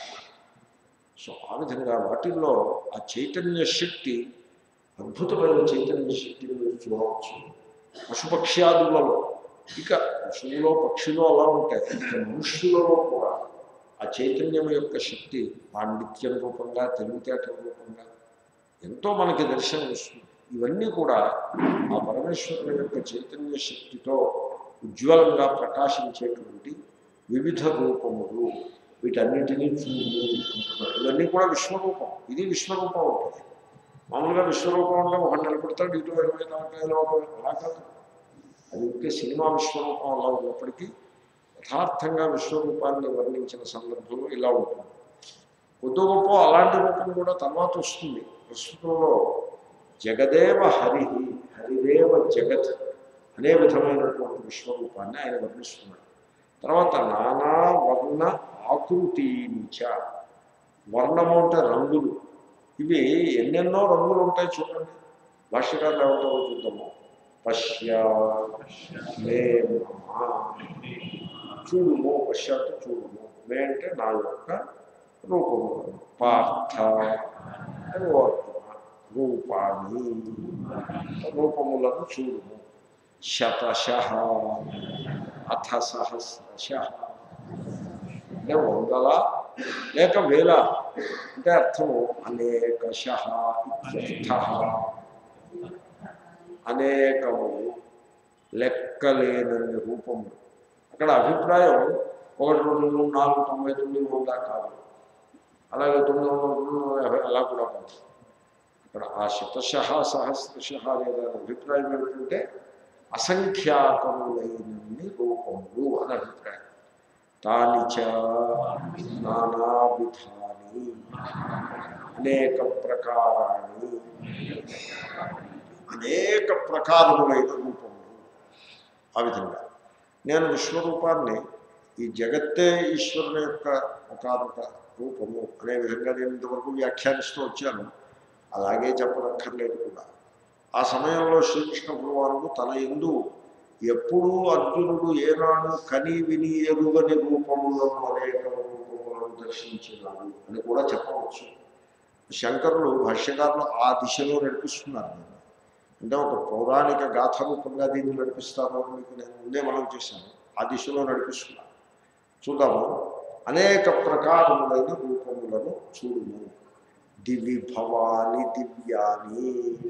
సో ఆ విధంగా వాటిల్లో ఆ చైతన్య శక్తి అద్భుతమైన చైతన్య శక్తిని మీరు చూడవచ్చు పశుపక్ష్యాదులలో ఇక పశువులో పక్షిలో అలా ఉంటాయి ఇక మనుష్యులలో కూడా ఆ చైతన్యం యొక్క శక్తి పాండిత్యం రూపంగా తెలివితేటల రూపంగా ఎంతో మనకి దర్శనం ఇస్తుంది ఇవన్నీ కూడా ఆ పరమేశ్వరుని యొక్క చైతన్య శక్తితో ఉజ్వలంగా ప్రకాశించేటువంటి వివిధ రూపములు వీటన్నిటినీ చూడు అంటున్నారు ఇవన్నీ కూడా విశ్వరూపం ఇది విశ్వరూపం ఉంటుంది మామూలుగా విశ్వరూపం అంటే ఒక నిలబడతాడు ఇటు ఇరవై నాలుగు లోపల అలా కాదు అది ఉంటే సినిమా విశ్వరూపం అలా ఉన్నప్పటికీ యథార్థంగా విశ్వరూపాన్ని వర్ణించిన సందర్భంలో ఇలా ఉంటుంది కొద్ది గొప్ప అలాంటి రూపం కూడా తర్వాత వస్తుంది ప్రస్తుతంలో జగదేవ హరి హరిదేవ జగత్ అనే విధమైనటువంటి విశ్వరూపాన్ని ఆయన వర్ణిస్తున్నాడు తర్వాత నానా వర్ణ ఆకృతించ వర్ణము అంటే రంగులు ఇవి ఎన్నెన్నో రంగులు ఉంటాయి చూడండి భాష్యకారులు ఏమంటారో చూద్దాము పశ్య మే మమ చూడుము పశ్య అంటే చూడుము మే అంటే నా యొక్క రూపము పార్థ అంటే ఓ అర్జున రూపాన్ని రూపములను చూడుము శతశ అథ సహస్రశ అంటే వందల లేక వేల అంటే అర్థము అనేకశ ఇత్యర్థ అనేకము లెక్కలేనన్ని రూపములు అక్కడ అభిప్రాయం ఒకటి రెండు మూడు నాలుగు తొంభై తొమ్మిది వంద కాదు అలాగే తొమ్మిది వందల తొమ్మిది వందల యాభై అలా కూడా కాదు ఇక్కడ ఆ శతశ సహస్రశ లేదా అభిప్రాయం ఏమిటంటే అసంఖ్యాకములైనన్ని రూపములు అని అభిప్రాయం తాని చ నానా విధాని అనేక ప్రకారాన్ని అనేక ప్రకారములైన రూపములు ఆ విధంగా నేను విశ్వరూపాన్ని ఈ జగత్తే ఈశ్వరుని యొక్క ఒకనొక రూపము అనే విధంగా నేను ఇంతవరకు వ్యాఖ్యానిస్తూ వచ్చాను అలాగే చెప్పనక్కర్లేదు కూడా ఆ సమయంలో శ్రీకృష్ణ భగవానుడు తన ఎందు ఎప్పుడూ అర్జునుడు ఏనాడు కని విని ఎరుగని రూపములను అనేక రూపములను దర్శించినాడు అని కూడా చెప్పవచ్చు శంకరులు భాష్యకారులు ఆ దిశలో నడిపిస్తున్నారు దీన్ని. అంటే ఒక పౌరాణిక గాథ రూపంగా దీన్ని నడిపిస్తారు అని మీకు నేను ముందే మనం చేశాను ఆ దిశలో నడిపిస్తున్నాను చూద్దాము అనేక ప్రకారములైన రూపములను చూడుము దివి భవాని దివ్యాని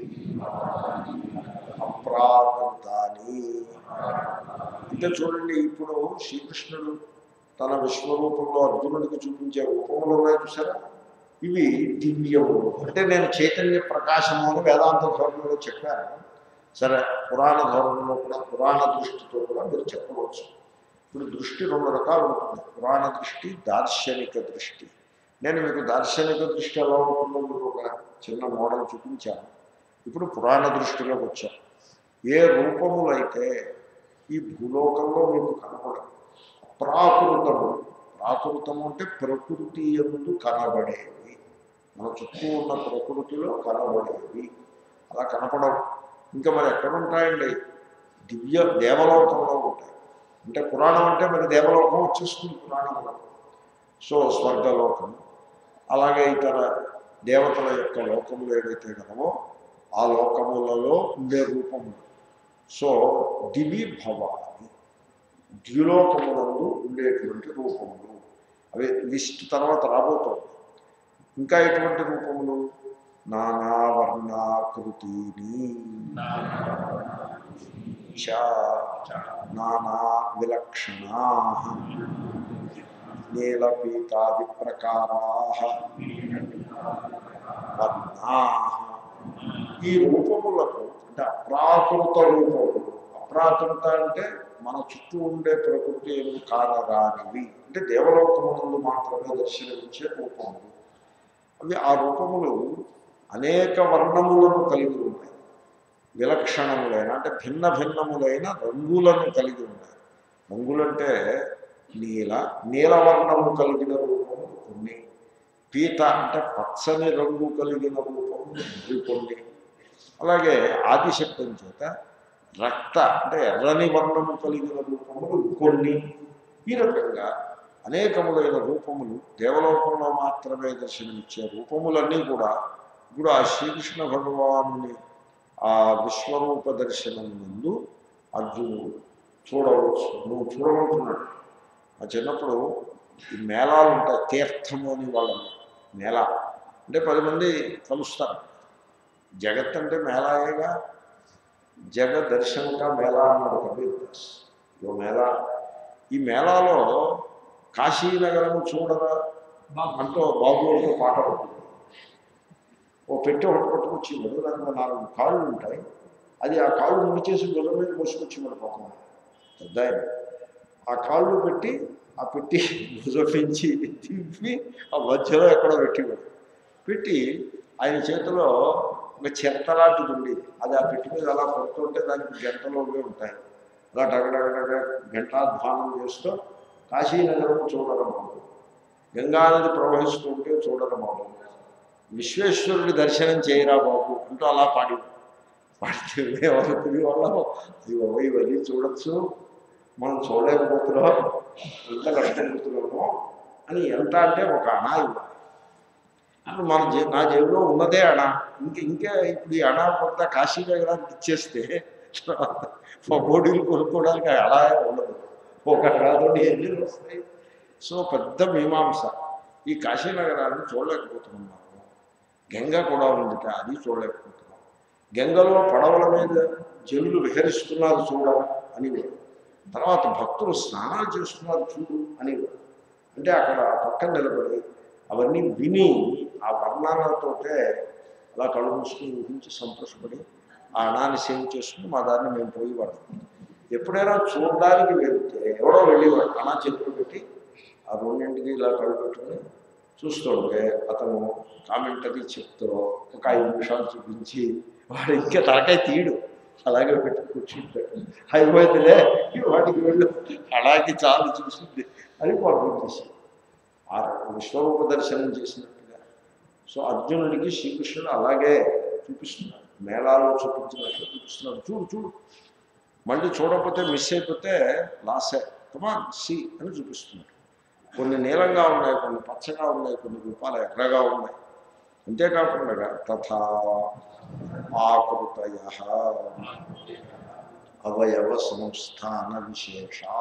అప్రాకృతాని అంటే చూడండి ఇప్పుడు శ్రీకృష్ణుడు తన విశ్వరూపంలో అర్జునుడికి చూపించే రూపములు ఉన్నాయి చూసారా ఇవి దివ్యములు అంటే నేను చైతన్య ప్రకాశము అని వేదాంత ధోరణిలో చెప్పాను సరే పురాణ ధోరణిలో కూడా పురాణ దృష్టితో కూడా మీరు చెప్పవచ్చు ఇప్పుడు దృష్టి రెండు రకాలు ఉంటుంది పురాణ దృష్టి దార్శనిక దృష్టి నేను మీకు దార్శనిక దృష్టి ఎలా ఉంటుందో మీకు ఒక చిన్న మోడల్ చూపించాను ఇప్పుడు పురాణ దృష్టిలోకి వచ్చాం ఏ రూపములైతే ఈ భూలోకంలో మీకు కనపడదు ప్రాకృతము ప్రాకృతము అంటే ప్రకృతి ఎందు కనబడేవి మన చుట్టూ ఉన్న ప్రకృతిలో కనబడేవి అలా కనపడవు ఇంకా మరి ఎక్కడ ఉంటాయండి దివ్య దేవలోకంలో ఉంటాయి అంటే పురాణం అంటే మరి దేవలోకం వచ్చేస్తుంది పురాణంలో సో స్వర్గలోకం అలాగే ఇతర దేవతల యొక్క లోకములు ఏవైతే కలవో ఆ లోకములలో ఉండే రూపములు సో దివి భవాని ద్యులోకములందు ఉండేటువంటి రూపములు అవి లిస్ట్ తర్వాత రాబోతోంది ఇంకా ఎటువంటి రూపములు నానా వర్ణాకృతిని చ నానా విలక్షణా నీలపీతాది ప్రకారా వర్ణా ఈ రూపములకు అంటే అప్రాకృత రూపములు అప్రాకృత అంటే మన చుట్టూ ఉండే ప్రకృతి ఏమి కానరానివి అంటే దేవలోకమునందు మాత్రమే దర్శనమిచ్చే రూపములు అవి ఆ రూపములు అనేక వర్ణములను కలిగి ఉన్నాయి విలక్షణములైన అంటే భిన్న భిన్నములైన రంగులను కలిగి ఉన్నాయి రంగులంటే నీల నీలవర్ణము కలిగిన రూపములు కొన్ని పీత అంటే పచ్చని రంగు కలిగిన రూపములు కొన్ని అలాగే ఆదిశబ్దం చేత రక్త అంటే ఎర్రని వర్ణము కలిగిన రూపములు కొన్ని ఈ రకంగా అనేకములైన రూపములు దేవలోకంలో మాత్రమే దర్శనమిచ్చే రూపములన్నీ కూడా ఇప్పుడు ఆ శ్రీకృష్ణ భగవానుని ఆ విశ్వరూప దర్శనం ముందు అర్జునుడు చూడవచ్చు నువ్వు చూడమంటున్నాడు ఆ చిన్నప్పుడు ఈ మేళాలు ఉంటాయి తీర్థము అని వాళ్ళని మేళ అంటే పది మంది కలుస్తారు జగత్ అంటే మేళాయేగా జగ దర్శనంగా మేళా అన్నాడు కబీర్ దాస్ ఓ మేళా ఈ మేళాలో కాశీనగరం చూడరా అంటూ బాబు అంటూ పాట ఉంటుంది ఓ పెట్టి ఒకటి పట్టుకొచ్చి దానికి నాలుగు కాళ్ళు ఉంటాయి అది ఆ కాళ్ళు ముడిచేసి గుర్రం మీద మోసుకొచ్చి మన పాపం పెద్ద ఆయన. ఆ కాళ్ళు పెట్టి ఆ పెట్టి భుజపించి తిప్పి ఆ మధ్యలో ఎక్కడో పెట్టివాడు పెట్టి ఆయన చేతిలో ఒక చెత్తలాంటిది ఉండేది అది ఆ పెట్టి మీద అలా కొడుతుంటే దానికి గంటలు అవి ఉంటాయి అలా డగడగడగ గంటాధ్వానం చేస్తూ కాశీనగరం చూడడం బాబు గంగానది ప్రవహిస్తుంటే చూడడం బాబు విశ్వేశ్వరుడి దర్శనం చేయరా బాబు అంటూ అలా పాడి పాడితే ఎవరు తిరిగి వాళ్ళం ఇదిగో ఇవన్నీ చూడొచ్చు మనం చూడలేకపోతున్నాం ఎంత కష్టపడుతున్నామో అని ఎంత అంటే ఒక అణా ఇవ్వాలి అప్పుడు మన జే నా జేబులో ఉన్నదే అణ ఇంక ఇంకా ఇప్పుడు ఈ అణ కొంత కాశీ నగరానికి ఇచ్చేస్తే పకోడీలు కొనుక్కోవడానికి అలా ఉండదు ఒక కాదు ఎన్ని వస్తాయి సో పెద్ద మీమాంస ఈ కాశీనగరాన్ని చూడలేకపోతున్నాం మనం గంగ కూడా ఉందిట అది చూడలేకపోతున్నాం గంగలో పడవల మీద జనులు విహరిస్తున్నారు చూడడం అని తర్వాత భక్తులు స్నానాలు చేస్తున్నారు చూడు అని అంటే అక్కడ పక్కన నిలబడి అవన్నీ విని ఆ వర్ణాలతోటే అలా కళ్ళు మూసుకుని ఊహించి సంతోషపడి ఆ అణాన్ని సేవ చేసుకుని మా దాన్ని మేము పోయేవాడు ఎప్పుడైనా చూడడానికి వెళ్తే ఎవడో వెళ్ళేవాడు అనా చేతులు పెట్టి ఆ రెండింటికి ఇలా కళ్ళు పెట్టుకుని చూస్తుంటే అతను కామెంట్ అది చెప్తూ ఒక ఐదు నిమిషాలు చూపించి వాడు ఇంకా తలకాయ తీయడు అలాగే పెట్టి కూర్చుంటాడు అయిపోతుందిలే వాటికి వెళ్ళు అలాగే చాలు చూసింది అని పంపించేసి ఆ విశ్వరూప దర్శనం చేసినట్టుగా సో అర్జునుడికి శ్రీకృష్ణుడు అలాగే చూపిస్తున్నాడు మేళాలో చూపించినట్లు చూపిస్తున్నాడు చూడు చూడు మళ్ళీ చూడకపోతే మిస్ అయిపోతే లాసే కమా సి అని చూపిస్తున్నాడు కొన్ని నీలంగా ఉన్నాయి కొన్ని పచ్చగా ఉన్నాయి కొన్ని రూపాలు ఎర్రగా ఉన్నాయి అంతేకాకుండా తథా ఆకృతయ అవయవ సంస్థాన విశేషా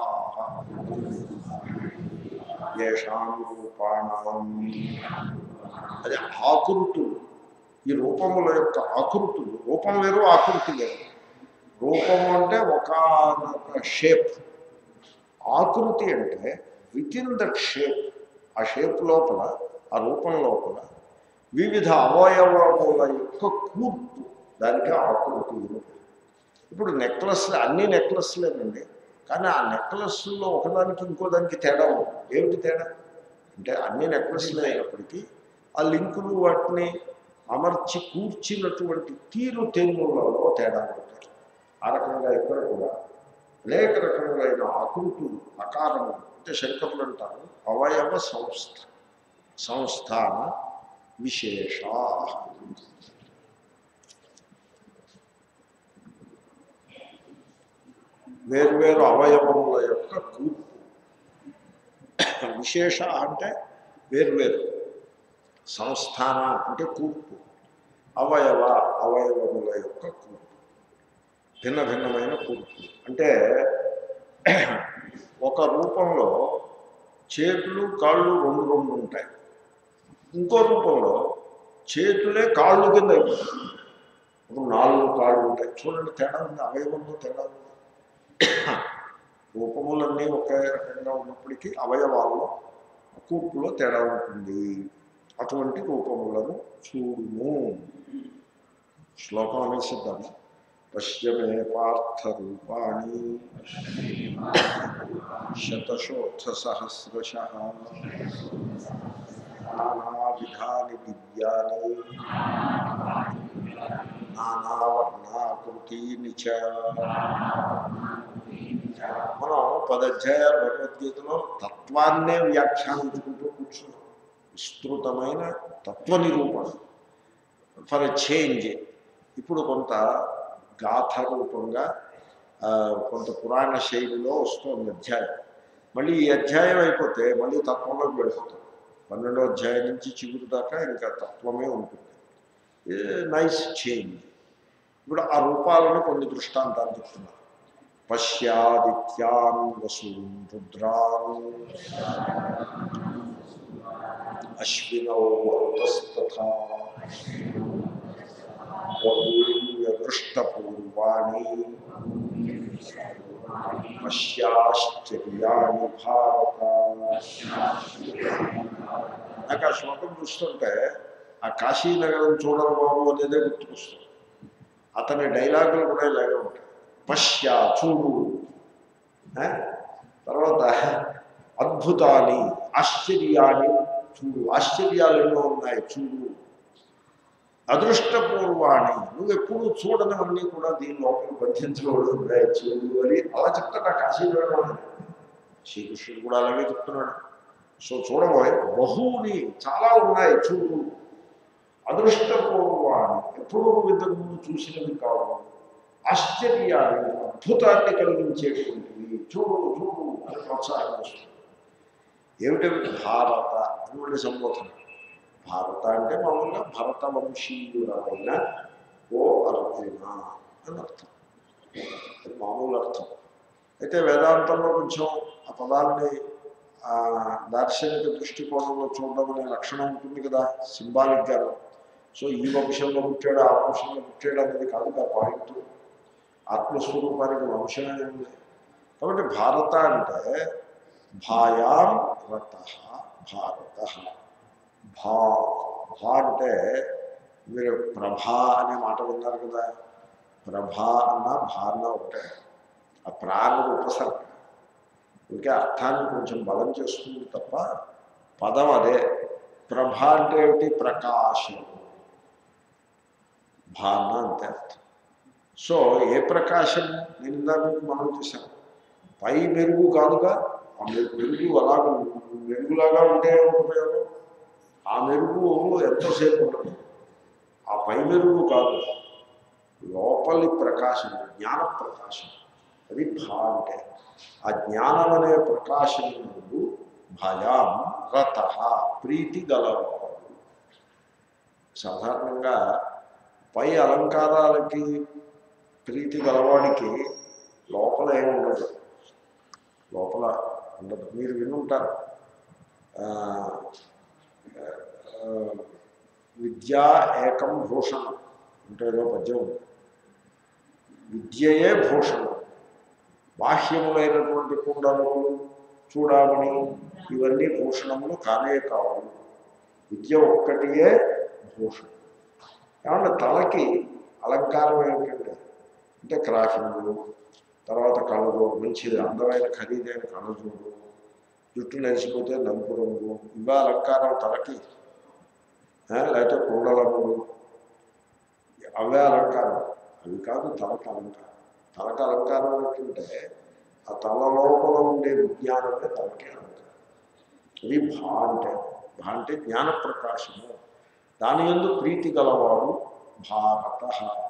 ఏషాం రూపాణం అది ఆకృతులు ఈ రూపముల యొక్క ఆకృతులు రూపం వేరు ఆకృతి వేరు రూపము అంటే ఒక షేప్ ఆకృతి అంటే విత్ ఇన్ దట్ షేప్ ఆ షేప్ లోపల ఆ రూపం లోపల వివిధ అవయవముల యొక్క కూర్పు దానికి ఆకృతి ఇప్పుడు నెక్లెస్ అన్ని నెక్లెస్లేనండి కానీ ఆ నెక్లెస్లో ఒకదానికి ఇంకో దానికి తేడా ఉంది ఏమిటి తేడా అంటే అన్ని నెక్లెస్లు అయినప్పటికీ ఆ లింకులు వాటిని అమర్చి కూర్చినటువంటి తీరు తెన్నులలో తేడా ఉంటాయి ఆ రకంగా ఇక్కడ కూడా అనేక రకములైన ఆకృతులు ఆకారములు అంటే శంకరులు అంటారు అవయవ సంస్థ సంస్థాన విశేష వేర్వేరు అవయవముల యొక్క కూర్పు విశేష అంటే వేర్వేరు సంస్థాన అంటే కూర్పు అవయవ అవయవముల యొక్క కూర్పు భిన్న భిన్నమైన కూర్పు అంటే ఒక రూపంలో చేతులు కాళ్ళు రెండు రెండు ఉంటాయి ఇంకో రూపంలో చేతులే కాళ్ళు కింద అయిపోతాయి ఇప్పుడు నాలుగు కాళ్ళు ఉంటాయి చూడండి తేడా ఉంది అవయవంలో తేడా ఉంది రూపములన్నీ ఒకే రకంగా ఉన్నప్పటికీ అవయవాల్లో కూర్పులో తేడా ఉంటుంది అటువంటి రూపములను చూడుము శ్లోకం అనేసిద్దాము పశ్యమే పార్థ రూపాణి శతశోథ సహస్రశ నానావిధాని దివ్యాని నానావర్ణాకృతీని చ మనం పదధ్యాయాలు భగవద్గీతలో తత్వాన్నే వ్యాఖ్యానించుకుంటూ కూర్చున్నాం విస్తృతమైన తత్వ నిరూపణ ఫర్ ఎ చేంజ్ ఇప్పుడు కొంత గాథ రూపంగా ఆ, కొంత పురాణ శైలిలో వస్తుంది అధ్యాయం మళ్ళీ ఈ అధ్యాయం అయిపోతే మళ్ళీ తత్వంలోకి వెళ్ళిపోతాం పన్నెండో అధ్యాయం నుంచి చిగురు దాకా ఇంకా తత్వమే ఉంటుంది నైస్ చేంజ్ ఇప్పుడు ఆ రూపాలను కొన్ని దృష్టాంతాలు చెప్తున్నారు పశ్యాదిత్యాన్ వసూన్ రుద్రాన్ అశ్వినౌ మరుతస్తథా వృష్టపూర్వాణి పశ్యాశ్చర్యాణి భారత నాకు ఆ శ్లోకం చూస్తుంటే ఆ కాశీనగరం చూడరు బాబు అనేదే గుర్తుకొస్తుంది అతని డైలాగులు కూడా ఇలాగే ఉంటాయి పశ్యా చూడు ఆ? తర్వాత అద్భుతాన్ని ఆశ్చర్యాన్ని చూడు ఆశ్చర్యాలు ఎన్నో ఉన్నాయి చూడు అదృష్టపూర్వాణి నువ్వు ఎప్పుడు చూడనివన్నీ కూడా దీని లోపల బంధించబడి ఉన్నాయి చూడు అని అలా చెప్తాడు ఆ కాశీలో శ్రీకృష్ణుడు కూడా అలాగే చెప్తున్నాడు సో చూడబోయే బహుని చాలా ఉన్నాయి చూడు అదృష్టపూర్వాణి ఎప్పుడూ నువ్వు ఇంతకు ముందు చూసినవి కావు ఆశ్చర్యాన్ని అద్భుతాన్ని కలిగించేటువంటివి చూడు చూడు అని ప్రోత్సాహం వస్తుంది ఏమిటవి భారత అటువంటి సంబోధన భారత అంటే మామూలుగా భరత వంశీయుడైన ఓ అర్జున అని అర్థం అది మామూలు అర్థం అయితే వేదాంతంలో కొంచెం ఆ పదాన్ని ఆ, దార్శనిక దృష్టికోణంలో చూడడం అనే లక్షణం ఉంటుంది కదా సింబాలిక్గా సో ఈ వంశంలో పుట్టాడు ఆ వంశంలో పుట్టాడు అనేది కాదు ఆ పాయింట్ ఆత్మస్వరూపానికి వంశమే ఉంది కాబట్టి భారత అంటే భాయాం రత భారత భా భా అంటే మీరు ప్రభా అనే మాట విన్నారు కదా ప్రభా అన్న భా అన్న ఒకటే ఆ ప్రాణ ఉపసర్గ ఇంకా అర్థాన్ని కొంచెం బలం చేస్తుంది తప్ప పదం అదే ప్రభ అంటే ఏమిటి ప్రకాశం భాన అంతే అర్థం సో ఏ ప్రకాశం నేను ఇందాక మీకు మనం చేశాను పై మెరుగు కాదుగా ఆ మెరుగు మెరుగు అలాగ మెరుగులాగా ఉంటే ఉపయోగం ఆ మెరుగు ఎంతోసేపు ఉండదు ఆ పై మెరుగు కాదు లోపలి ప్రకాశం జ్ఞాన ప్రకాశం అది భా అంటే ఆ జ్ఞానం అనే ప్రకాశం నుండి భయాం రత ప్రీతి గలవాడు సాధారణంగా పై అలంకారాలకి ప్రీతి గలవాడికి లోపల ఏమి ఉండదు లోపల ఉండదు మీరు వినుంటారు ఆ, ఆ, విద్యా ఏకం భూషణం అంటే ఏదో పద్యం ఉంది విద్యయే భూషణం బాహ్యములైనటువంటి కుండలములు చూడమని ఇవన్నీ భూషణములు కానే కావు విద్య ఒక్కటియే భూషణం ఏమంటే తలకి అలంకారం ఏమిటంటే అంటే క్రాఫింగులు తర్వాత కళ్ళజోడు మంచిది అందమైన ఖరీదైన కళ్ళజోడు జుట్టు నలిసిపోతే నలుపు రంగు ఇవా అలంకారం తలకి ఆ, లేకపోతే కుండలము అవే అలంకారం అవి కాదు తలకి అలంకారం తలకి అలంకారం ఏంటంటే ఆ తల లోపల ఉండే విజ్ఞానమే తలకి అలంకారం ఇది భా అంటే భా అంటే జ్ఞాన ప్రకాశము దాని ఎందు ప్రీతి గలవాడు భారత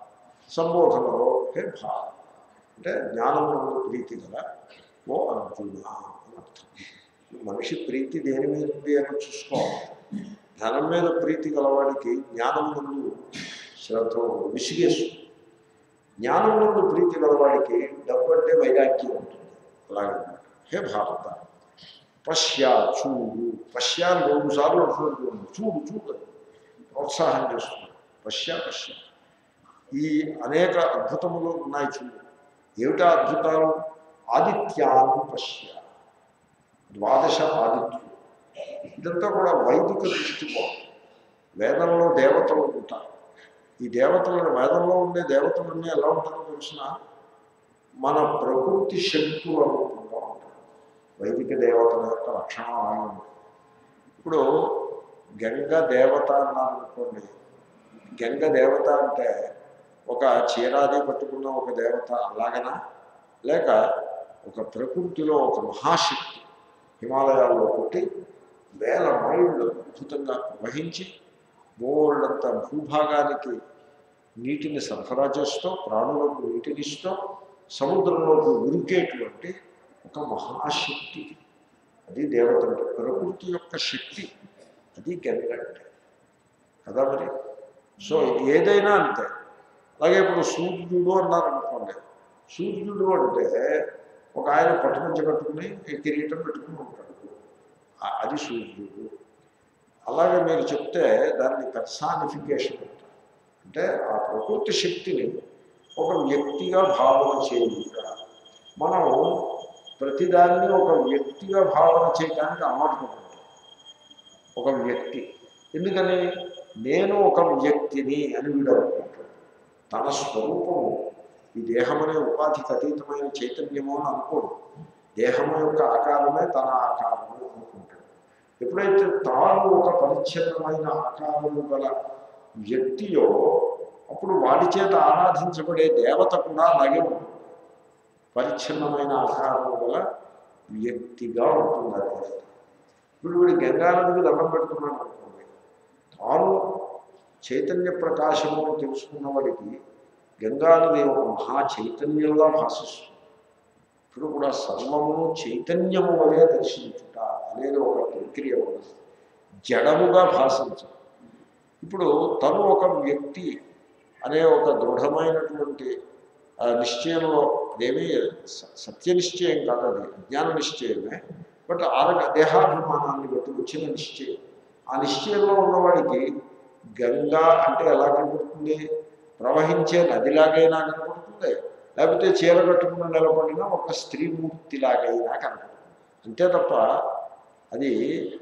సంబోధనలో హే భారత అంటే జ్ఞానమునందు ప్రీతి గల ఓ అర్జున అని అర్థం మనిషి ప్రీతి దేని మీద ఉంది అని చూసుకోవాలి ధనం మీద ప్రీతి గలవాడికి జ్ఞానం ముందు శ్రద్ధ విసిగేస్తుంది జ్ఞానం ముందు ప్రీతి గలవాడికి డబ్బు అంటే వైరాగ్యం ఉంటుంది అలాగే హే భారత పశ్యా చూడు పశ్యా రెండు సార్లు అంటున్నట్టు చూడు చూడు ప్రోత్సాహం చేస్తున్నాడు పశ్యా పశ్య ఈ అనేక అద్భుతములు ఉన్నాయి చూడు ఏమిటా అద్భుతాలు ఆదిత్యాన్ని పశ్య ద్వాదశ ఆదిత్యులు ఇదంతా కూడా వైదిక దృష్టికోణం వేదంలో దేవతలు ఉంటారు ఈ దేవతలను వేదంలో ఉండే దేవతలన్నీ ఎలా ఉంటారో తెలిసిన మన ప్రకృతి శక్తుల రూపంగా ఉంటారు వైదిక దేవతల యొక్క లక్షణం అలాగే ఉంటుంది ఇప్పుడు గంగ దేవత అన్నారు అనుకోండి గంగ దేవత అంటే ఒక చీరాది పట్టుకున్న ఒక దేవత అలాగనా లేక ఒక ప్రకృతిలో ఒక మహాశక్తి హిమాలయాల్లో పుట్టి వేల మైళ్ళు అద్భుతంగా ప్రవహించి బోల్డంత భూభాగానికి నీటిని సరఫరా చేస్తూ ప్రాణులకు నీటినిస్తూ సముద్రంలోకి ఉరికేటువంటి ఒక మహాశక్తి అది దేవత అంటే ప్రకృతి యొక్క శక్తి అది గంగ అంటే కదా మరి సో ఏదైనా అంతే అలాగే ఇప్పుడు సూర్యుడు అన్నారు అనుకోండి సూర్యుడు అంటే ఒక ఆయన పట్టుమంచి కట్టుకుని కిరీటం పెట్టుకుని ఉంటాడు ఆ- అది సూర్యుడు అలాగే మీరు చెప్తే దాన్ని పెర్సానిఫికేషన్ అంటారు అంటే ఆ ప్రకృతి శక్తిని ఒక వ్యక్తిగా భావన చేయుట మనం ప్రతిదాన్ని ఒక వ్యక్తిగా భావన చేయడానికి అలవాటు పడుతుంటాం ఒక వ్యక్తి ఎందుకని నేను ఒక వ్యక్తిని అని వీడు అనుకుంటాడు తన స్వరూపము ఈ దేహం అనే ఉపాధికి అతీతమైన చైతన్యము అని అనుకోడు దేహము యొక్క ఆకారమే తన ఆకారము అనుకుంటాడు ఎప్పుడైతే తాను ఒక పరిచ్ఛిన్నమైన ఆకారము గల వ్యక్తియో అప్పుడు వాడి చేత ఆరాధించబడే దేవత కూడా అలాగే ఉంటుంది పరిచ్ఛిన్నమైన ఆకారము గల వ్యక్తిగా ఉంటుంది ఆ దేవత ఇప్పుడు వీడు గంగానదికి దండం పెడుతున్నాడు అనుకోండి తాను చైతన్య ప్రకాశము అని తెలుసుకున్న వాడికి గంగానది ఒక మహా చైతన్యంగా భాషిస్తుంది ఇప్పుడు కూడా సర్వము చైతన్యము వలె దర్శించుట అనేది ఒక ప్రక్రియ ఉన్నది జడముగా భాషించడం ఇప్పుడు తను ఒక వ్యక్తి అనే ఒక దృఢమైనటువంటి ఆ, నిశ్చయంలో అదేమీ స- సత్య నిశ్చయం కాదు అది అజ్ఞాన నిశ్చయమే బట్ ఆరోగ్య దేహాభిమానాన్ని బట్టి వచ్చిన నిశ్చయం ఆ నిశ్చయంలో ఉన్నవాడికి గంగా అంటే ఎలా కనపడుతుంది ప్రవహించే నదిలాగైనా కనపడుతుంది లేకపోతే చీర కట్టుకుని నిలబడిన ఒక స్త్రీమూర్తిలాగైనా కనపడుతుంది అంతే తప్ప అది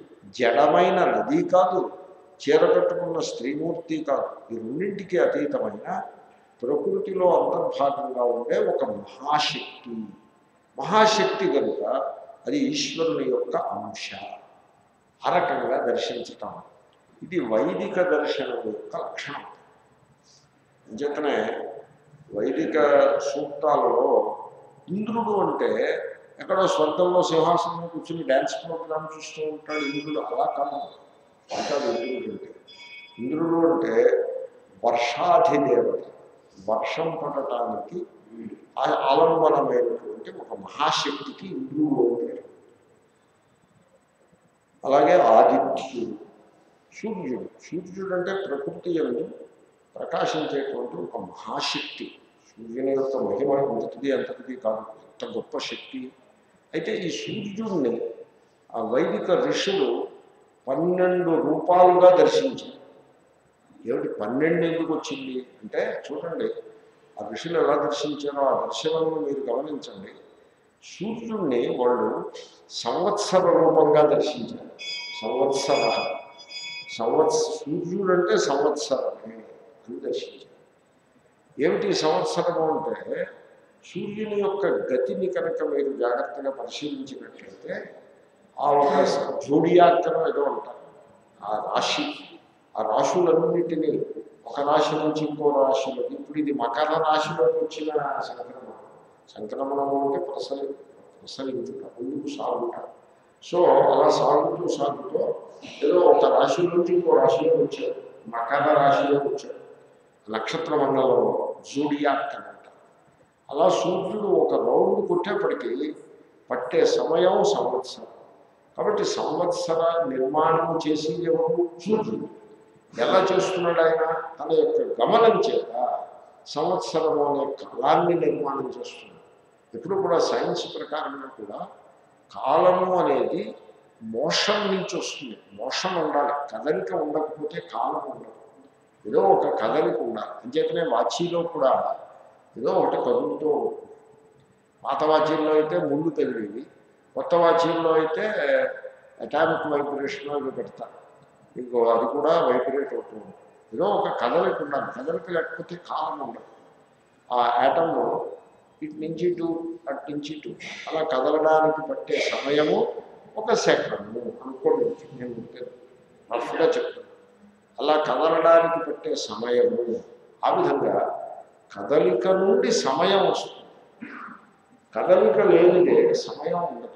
జడమైన నది కాదు చీర కట్టుకున్న స్త్రీమూర్తి కాదు ఈ రెండింటికి అతీతమైన ప్రకృతిలో అంతర్భాగంగా ఉండే ఒక మహాశక్తి మహాశక్తి కనుక అది ఈశ్వరుని యొక్క అంశ ఆ రకంగా దర్శించటం ఇది వైదిక దర్శనం యొక్క లక్షణం అంచేతనే వైదిక సూక్తాలలో ఇంద్రుడు అంటే ఎక్కడో స్వర్గంలో సింహాసనం కూర్చుని డ్యాన్స్ ప్రోగ్రామ్ చూస్తూ ఉంటాడు ఇంద్రుడు అలా కాదు అంటాడు ఇంద్రుడు అంటే ఇంద్రుడు అంటే వర్షాధిదేవత వర్షం పడటానికి ఆ- ఆలంబనమైనటువంటి ఒక మహాశక్తికి ఇంద్రుడు అని పేరు అలాగే ఆదిత్యుడు సూర్యుడు సూర్యుడు అంటే ప్రకృతి ఎందు ప్రకాశించేటువంటి ఒక మహాశక్తి సూర్యుని యొక్క మహిమ ఇంతటిది అంతటిది కాదు ఎంత గొప్ప శక్తి అయితే ఈ సూర్యుడిని ఆ వైదిక ఋషులు పన్నెండు రూపాలుగా దర్శించారు ఏమిటి పన్నెండు ఎందుకు వచ్చింది అంటే చూడండి ఆ ఋషులు ఎలా దర్శించారో ఆ దర్శనాలను మీరు గమనించండి సూర్యుడిని వాళ్ళు సంవత్సర రూపంగా దర్శించారు సంవత్సర సంవత్స సూర్యుడు అంటే సంవత్సరమే అని దర్శించారు ఏమిటి సంవత్సరము అంటే సూర్యుని యొక్క గతిని కనుక మీరు జాగ్రత్తగా పరిశీలించినట్లయితే ఆ ఒక జోడియాక్కను ఏదో అంటారు ఆ రాశి ఆ రాశులన్నింటినీ ఒక రాశి నుంచి ఇంకో రాశిలోకి ఇప్పుడు ఇది మకర రాశిలోకి వచ్చిన సంక్రమణం సంక్రమణము అంటే ప్రసరి ప్రసరించుట ముందుకు సాగుట సో అలా సాగుతూ సాగుతూ ఏదో ఒక రాశి నుంచి ఇంకో రాశిలోకి వచ్చాడు మకర రాశిలోకి వచ్చాడు నక్షత్ర మండలంలో జూడియాక్ అని అంటారు అలా సూర్యుడు ఒక రౌండ్ కొట్టేప్పటికీ పట్టే సమయం సంవత్సరం కాబట్టి సంవత్సర నిర్మాణం చేసి ఎవరు సూర్యుడు ఎలా చేస్తున్నాడు ఆయన తన యొక్క గమనం చేత సంవత్సరం అనే కాలాన్ని నిర్మాణం చేస్తున్నాడు ఎప్పుడు కూడా సైన్స్ ప్రకారంగా కూడా కాలము అనేది మోషన్ నుంచి వస్తుంది మోషన్ ఉండాలి కదలిక ఉండకపోతే కాలం ఉండదు ఏదో ఒక కదలిక ఉండాలి అంచేతనే వాచీలో కూడా ఏదో ఒకటి కదులుతూ ఉంటుంది పాత వాచీల్లో అయితే ముళ్ళు తగిలేవి కొత్త వాచీల్లో అయితే అటామిక్ వైబ్రేషన్ అవి పెడతారు ఇంకో అది కూడా వైబ్రేట్ అవుతూ ఉంటుంది ఏదో ఒక కదలిక ఉండాలి కదలిక లేకపోతే కాలం ఉండదు ఆ యాటంలో ఇటు నుంచి ఇటు అటు నుంచి ఇటు అలా కదలడానికి పట్టే సమయము ఒక సెకండ్ అనుకోండి నేను రఫ్గా చెప్తాను అలా కదలడానికి పట్టే సమయము ఆ విధంగా కదలిక నుండి సమయం వస్తుంది కదలిక లేనిదే సమయం ఉండదు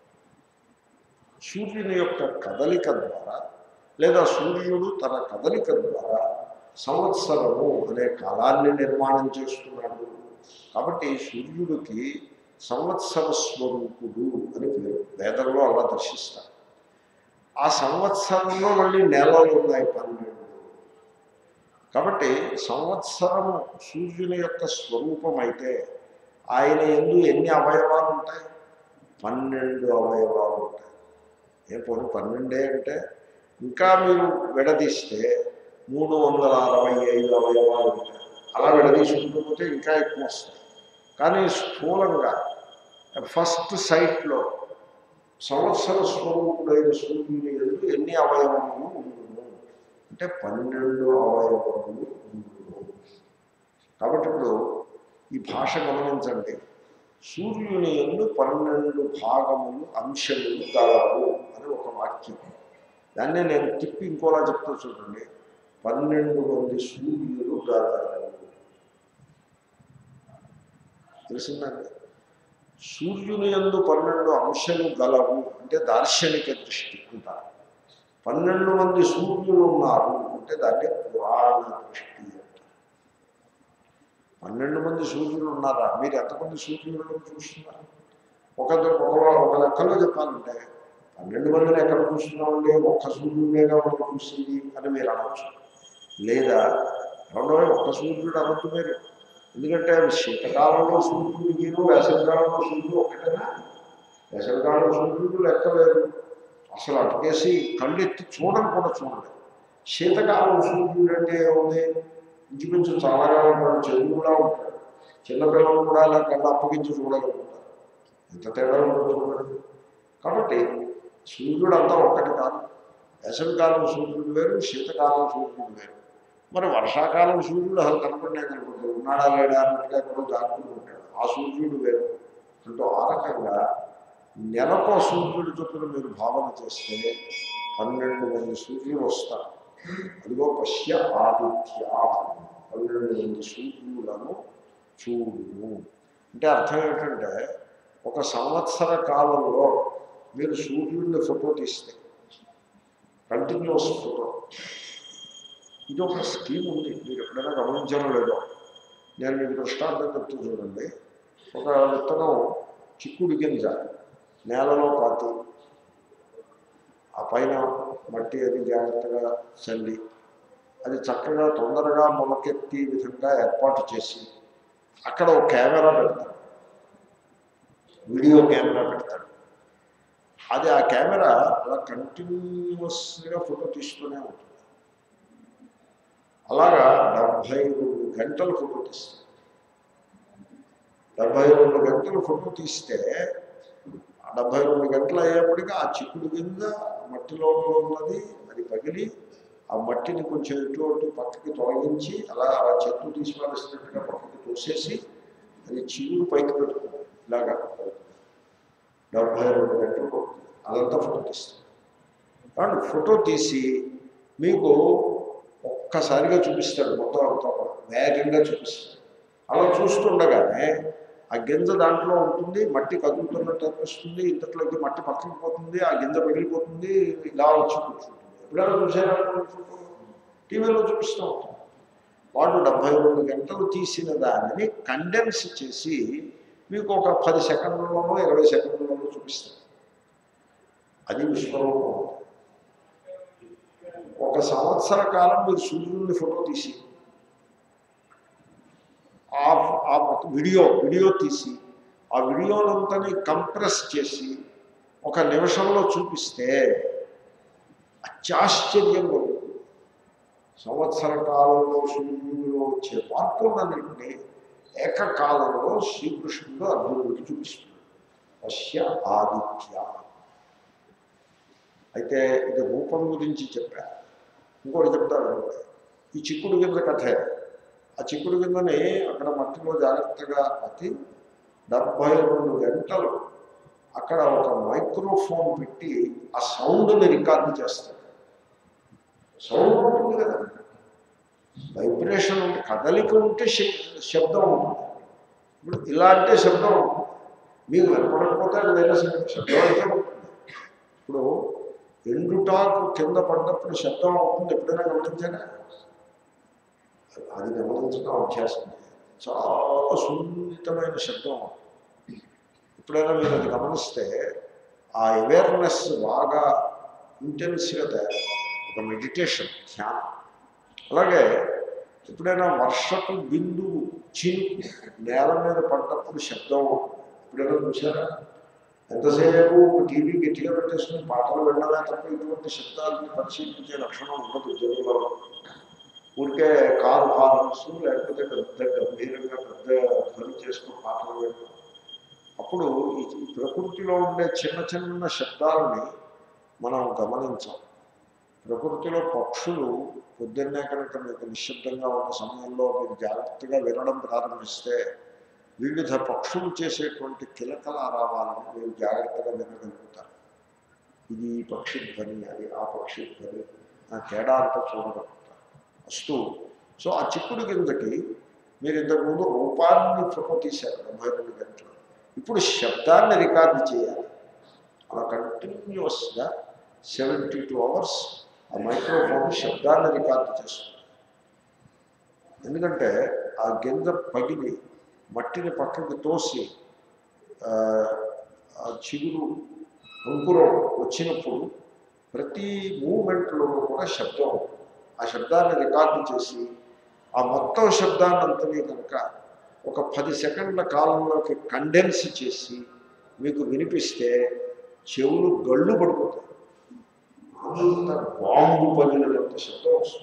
సూర్యుని యొక్క కదలిక ద్వారా లేదా సూర్యుడు తన కదలిక ద్వారా సంవత్సరము అనే కాలాన్ని నిర్మాణం చేస్తున్నాడు కాబట్టి సూర్యుడికి సంవత్సర స్వరూపుడు అని పేరు వేదంలో అలా దర్శిస్తారు ఆ సంవత్సరంలో మళ్ళీ నెలలు ఉన్నాయి పన్నెండు కాబట్టి సంవత్సరము సూర్యుని యొక్క స్వరూపం అయితే ఆయన ఎందు ఎన్ని అవయవాలు ఉంటాయి పన్నెండు అవయవాలు ఉంటాయి ఏ పోనీ పన్నెండే అంటే ఇంకా మీరు విడదీస్తే మూడు వందల అరవై ఐదు అవయవాలు ఉంటాయి అలా విడదీసుకుంటూ పోతే ఇంకా ఎక్కువ వస్తాయి కానీ స్థూలంగా ఫస్ట్ సైట్లో సంవత్సర స్వరూపుడైన సూర్యుని ఎందు ఎన్ని అవయవములు ఉండును అంటే పన్నెండు అవయవములు ఉండును కాబట్టి ఇప్పుడు ఈ భాష గమనించండి సూర్యుని ఎందు పన్నెండు భాగములు అంశములు గలవు అని ఒక వాక్యం దాన్నే నేను తిప్పి ఇంకోలా చెప్తూ చూడండి పన్నెండు మంది సూర్యులు గలవు తెలిసిందండి సూర్యుని ఎందు పన్నెండు అంశాలు గలవు అంటే దార్శనిక దృష్టి అంటారు పన్నెండు మంది సూర్యులు ఉన్నారు అంటే దాన్ని పురాణ దృష్టి అంటారు పన్నెండు మంది సూర్యులు ఉన్నారా మీరు ఎంతమంది సూర్యులను చూస్తున్నారు ఒక ఒక ఒక లెక్కలో చెప్పాలంటే పన్నెండు మందిని ఎక్కడ చూస్తున్నామండి ఒక్క సూర్యుడినేగా మనం చూసింది అని మీరు అనవచ్చు లేదా రెండో ఒక్క సూర్యుడు అనొద్దు మీరు ఎందుకంటే శీతకాలంలో సూర్యుడు మీరు వేసవికాలంలో సూర్యుడు ఒకటేనా వేసవికాలంలో సూర్యుడు లెక్క వేరు అసలు అటుకేసి కళ్ళు ఎత్తి చూడని కూడా చూడండి శీతకాలం సూర్యుడు అంటే ఏముంది ఇంచుమించు చల్లగా ఉంటాడు చెరువు కూడా ఉంటాడు చిన్నపిల్లలు కూడా అలా కళ్ళు అప్పగించి చూడగలుగుతారు ఎంత తేడా ఉంటుందో చూడండి కాబట్టి సూర్యుడు అంతా ఒక్కటి కాదు వేసవికాలం సూర్యుడు వేరు శీతకాలం సూర్యుడు వేరు మరి వర్షాకాలం సూర్యుడు అసలు కనపడినా కనపడదు ఉన్నాడా లేడా అన్నట్టుగా కూడా దాక్కుని ఉంటాడు ఆ సూర్యుడు వేరు అంటూ ఆ రకంగా నెలకో సూర్యుడి చొప్పున మీరు భావన చేస్తే పన్నెండు మంది సూర్యులు వస్తారు అదిగో పశ్య ఆదిత్య పన్నెండు మంది సూర్యులను చూడును అంటే అర్థం ఏంటంటే ఒక సంవత్సర కాలంలో మీరు సూర్యుడిని ఫోటో తీస్తే కంటిన్యూస్ ఫోటో ఇది ఒక స్కీమ్ ఉంది మీరు ఎప్పుడైనా గమనించారో లేదో నేను మీకు దృష్టాంతం చెప్తూ చూడండి ఒక విత్తనం చిక్కుడు గింజ నేలలో పాతి ఆ పైన మట్టి అది జాగ్రత్తగా చల్లి అది చక్కగా తొందరగా మొలకెత్తి విధంగా ఏర్పాటు చేసి అక్కడ ఒక కెమెరా పెడతాడు వీడియో కెమెరా పెడతాడు అది ఆ కెమెరా అలా కంటిన్యూస్గా ఫోటో తీస్తూనే ఉంటుంది అలాగా డెబ్భై రెండు గంటలు ఫోటో తీస్తాడు డెబ్భై రెండు గంటలు ఫోటో తీస్తే ఆ డెబ్భై రెండు గంటలు అయ్యేప్పటికీ ఆ చిక్కుడు కింద మట్టిలో ఉన్నది అది పగిలి ఆ మట్టిని కొంచెం ఇటువంటి పక్కకి తొలగించి అలా అలా చెట్టు తీసి పారేసినట్టుగా పక్కకి తోసేసి అది చిగురు పైకి పెట్టుకుంటుంది ఇలాగా డెబ్బై రెండు గంటలు పడుతుంది. అదంతా ఫోటో తీస్తాం కాబట్టి ఫోటో తీసి మీకు ఒక్కసారిగా చూపిస్తాడు మొత్తం అంతా కూడా వేగంగా చూపిస్తాడు అలా చూస్తుండగానే ఆ గింజ దాంట్లో ఉంటుంది మట్టి కదులుతున్నట్టు అనిపిస్తుంది ఇంతట్లోకి మట్టి పక్కకి పోతుంది ఆ గింజ పగిలిపోతుంది ఇలా వచ్చి కూర్చుంటుంది ఎప్పుడైనా చూసారా టీవీలో చూపిస్తూ ఉంటాం వాడు డెబ్బై రెండు గంటలు తీసిన దానిని కండెన్స్ చేసి మీకు ఒక పది సెకండ్లలోనో ఇరవై సెకండ్లలోనో చూపిస్తాడు అది విశ్వరూపం ఒక సంవత్సర కాలం మీరు సూర్యుడిని ఫోటో తీసి ఆ ఆ వీడియో వీడియో తీసి ఆ వీడియోనంతని కంప్రెస్ చేసి ఒక నిమిషంలో చూపిస్తే అత్యాశ్చర్యం కలుగుతుంది సంవత్సర కాలంలో సూర్యుడిలో వచ్చే మార్పులన్నింటినీ ఏకకాలంలో శ్రీకృష్ణుడు అర్జునుడికి చూపిస్తున్నాడు పశ్య ఆదిత్య అయితే ఇది రూపం గురించి చెప్పా ఇంకోటి చెప్తాను ఈ చిక్కుడు గింజ కథే ఆ చిక్కుడు గింజని అక్కడ మట్టిలో జాగ్రత్తగా పట్టి డెబ్భై రెండు గంటలు అక్కడ ఒక మైక్రోఫోన్ పెట్టి ఆ సౌండ్ని రికార్డు చేస్తాడు సౌండ్ ఉంటుంది కదా వైబ్రేషన్ ఉంటే కదలిక ఉంటే శ- శబ్దం ఉంటుంది ఇప్పుడు ఇలా అంటే శబ్దం ఉంటుంది మీకు వినపడకపోతే అది వేరే సంగతి. శబ్దం అయితే ఉంటుంది ఇప్పుడు ఎండుటాకు కింద పడ్డప్పుడు శబ్దం అవుతుంది ఎప్పుడైనా గమనించారా అది గమనించడం అభ్యాసం చాలా సున్నితమైన శబ్దం ఎప్పుడైనా మీరు అది గమనిస్తే ఆ అవేర్నెస్ బాగా ఇంటెన్స్గా తయారు ఒక మెడిటేషన్ ధ్యానం అలాగే ఎప్పుడైనా వర్షపు బిందువు చినుకు నేల మీద పడ్డప్పుడు శబ్దం ఎప్పుడైనా చూసారా ఎంతసేపు టీవీ గట్టిగా పెట్టేసుకుని పాటలు వినడమే తప్ప ఇటువంటి శబ్దాలను పరిశీలించే లక్షణం ఉండదు జనులలో ఊరికే కారు హార్న్స్ లేకపోతే పెద్ద గంభీరంగా పెద్ద ధ్వని చేసుకుని పాటలు వినడం అప్పుడు ఈ ఈ ప్రకృతిలో ఉండే చిన్న చిన్న శబ్దాలని మనం గమనించాం ప్రకృతిలో పక్షులు పొద్దున్నే కనుక మీకు నిశ్శబ్దంగా ఉన్న సమయంలో మీరు జాగ్రత్తగా వినడం ప్రారంభిస్తే వివిధ పక్షులు చేసేటువంటి కిలకలారావాలను మీరు జాగ్రత్తగా వినగలుగుతారు ఇది ఈ పక్షి ధ్వని అది ఆ పక్షి ధ్వని ఆ తేడా అంతా చూడగలుగుతారు వస్తూ సో ఆ చిక్కుడు కిందకి మీరు ఇంతకుముందు రూపాన్ని ఫోటో తీశారు డెబ్బై రెండు గంటలు ఇప్పుడు శబ్దాన్ని రికార్డు చేయాలి అలా కంటిన్యూస్గా సెవెంటీ టూ అవర్స్ ఆ మైక్రోఫోన్ శబ్దాన్ని రికార్డు చేస్తుంది ఎందుకంటే ఆ గింజ పగిలి మట్టిని పక్కకి తోసి ఆ, ఆ చిగురు అంకురం వచ్చినప్పుడు ప్రతి మూమెంట్లో కూడా శబ్దం ఉంటుంది. ఆ శబ్దాన్ని రికార్డు చేసి ఆ మొత్తం శబ్దాన్ని అంతని కనుక ఒక పది సెకండ్ల కాలంలోకి కండెన్స్ చేసి మీకు వినిపిస్తే చెవులు గళ్ళు పడిపోతాయి అంత బాంబు పగిలినంత శబ్దం వస్తుంది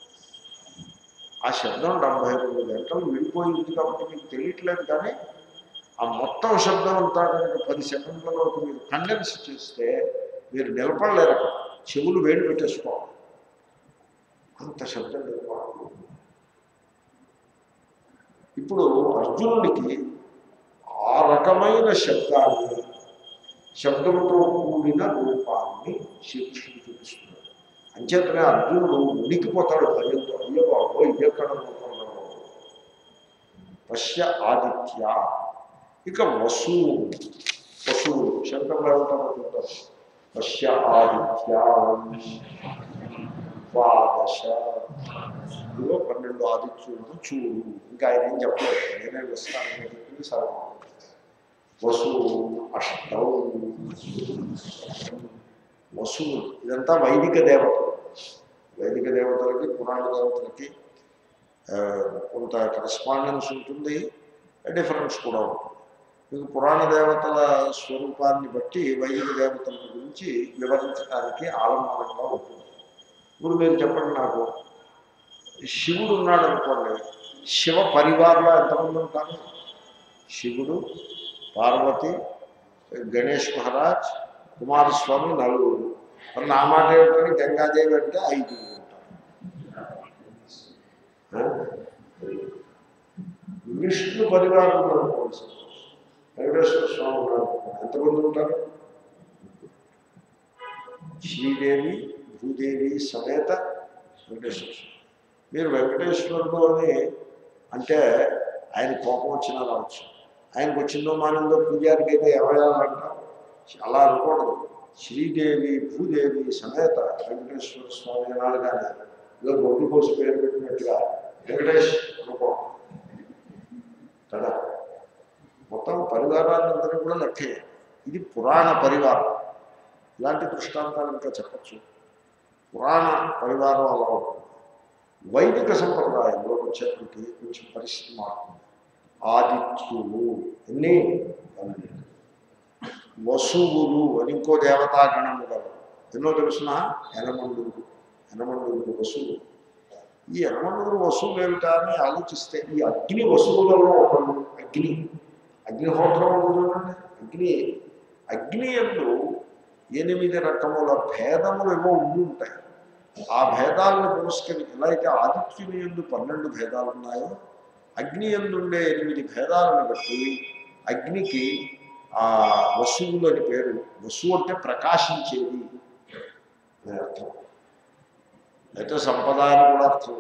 ఆ శబ్దం డెబ్బై రెండు గంటలు విడిపోయింది కాబట్టి మీకు తెలియట్లేదు కానీ ఆ మొత్తం శబ్దం అంతా కనుక పది సెకండ్లలోకి మీరు కండెన్స్ చేస్తే మీరు నిలబడలేరు అక్కడ చెవులు వేడి పెట్టేసుకోవాలి అంత శబ్దం నిలబడాలి ఇప్పుడు అర్జునుడికి ఆ రకమైన శబ్దాన్ని శబ్దంతో కూడిన రూపాన్ని శ్రీకృష్ణుడు చూపిస్తున్నాడు అంచేతనే అర్జునుడు ఉనికిపోతాడు భయంతో అయ్యో బాబో ఇదెక్కడ రూపంలో పశ్య ఆదిత్య ఇక వసువు వసువు శంకర్లు ఏమంటారో చూద్దాం పశ్య ఆదిత్య ద్వాదశ ఇదిగో పన్నెండు ఆదిత్యులను చూడు ఇంకా ఆయన ఏం చెప్పలేదు నేనే విస్తారంగా చెప్పింది సర్వం వసు అష్టౌ వసువు ఇదంతా వైదిక దేవతలు వైదిక దేవతలకి పురాణ దేవతలకి ఆ, కొంత కరస్పాండెన్స్ ఉంటుంది డిఫరెన్స్ కూడా ఉంటుంది మీకు పురాణ దేవతల స్వరూపాన్ని బట్టి వైదిక దేవతల గురించి వివరించడానికి ఆలంబనంగా ఉంటుంది ఇప్పుడు మీరు చెప్పండి నాకు శివుడు ఉన్నాడు అనుకోండి శివ పరివారంలో ఎంతమంది ఉంటారు శివుడు పార్వతి గణేష్ మహారాజ్ కుమారస్వామి నలుగురు మరి నా మాట ఏమిటని గంగాదేవి అంటే ఐదుగురు ఉంటారు ఆ? విష్ణు పరివారం అనుకోండి సపోజ్ వెంకటేశ్వర స్వామి ఉన్నారు అనుకోండి. ఎంతమంది ఉంటారు శ్రీదేవి భూదేవి సమేత వెంకటేశ్వర స్వామి మీరు వెంకటేశ్వరుడు అని అంటే ఆయన కోపం వచ్చినా రావచ్చు ఆయనకు వచ్చిందో మానిందో పూజారికి అయితే ఎవరంటాం అలా అనుకోవడం శ్రీదేవి భూదేవి సమేత వెంకటేశ్వర స్వామి అనాలి కానీ ఏదో గొడ్డు కోసి పేరు పెట్టినట్టుగా వెంకటేష్ అనుకోవడం కదా మొత్తం పరివారాలందరూ కూడా లెక్కే ఇది పురాణ పరివారం ఇలాంటి దృష్టాంతాలు ఇంకా చెప్పచ్చు పురాణ పరివారం అలా ఉంటుంది వైదిక సంప్రదాయంలో వచ్చేప్పటికి కొంచెం పరిస్థితి మారుతుంది ఆదిత్యులు ఎన్ని పన్నెండు. వసువులు అని ఇంకో దేవతాగణము గలవు ఎన్నో తెలుసిన ఎనమండులు ఎనమండులు వసువులు ఈ ఎనమండులు వసువులు ఏమిటా అని ఆలోచిస్తే ఈ అగ్ని వసువులలో ఒకడు అగ్ని అగ్నిహోత్రం ఉంది చూడండి అగ్ని అగ్ని ఎందు ఎనిమిది రకముల భేదములు ఏవో ఉండి ఉంటాయి ఆ భేదాలను పురస్కరి ఎలా అయితే ఆదిత్యుని ఎందు పన్నెండు భేదాలు ఉన్నాయో అగ్ని ఎందుండే ఎనిమిది భేదాలను బట్టి అగ్నికి ఆ వసువులు అని పేరు వసువు అంటే ప్రకాశించేది అని అర్థం అయితే సంపద అని కూడా అర్థం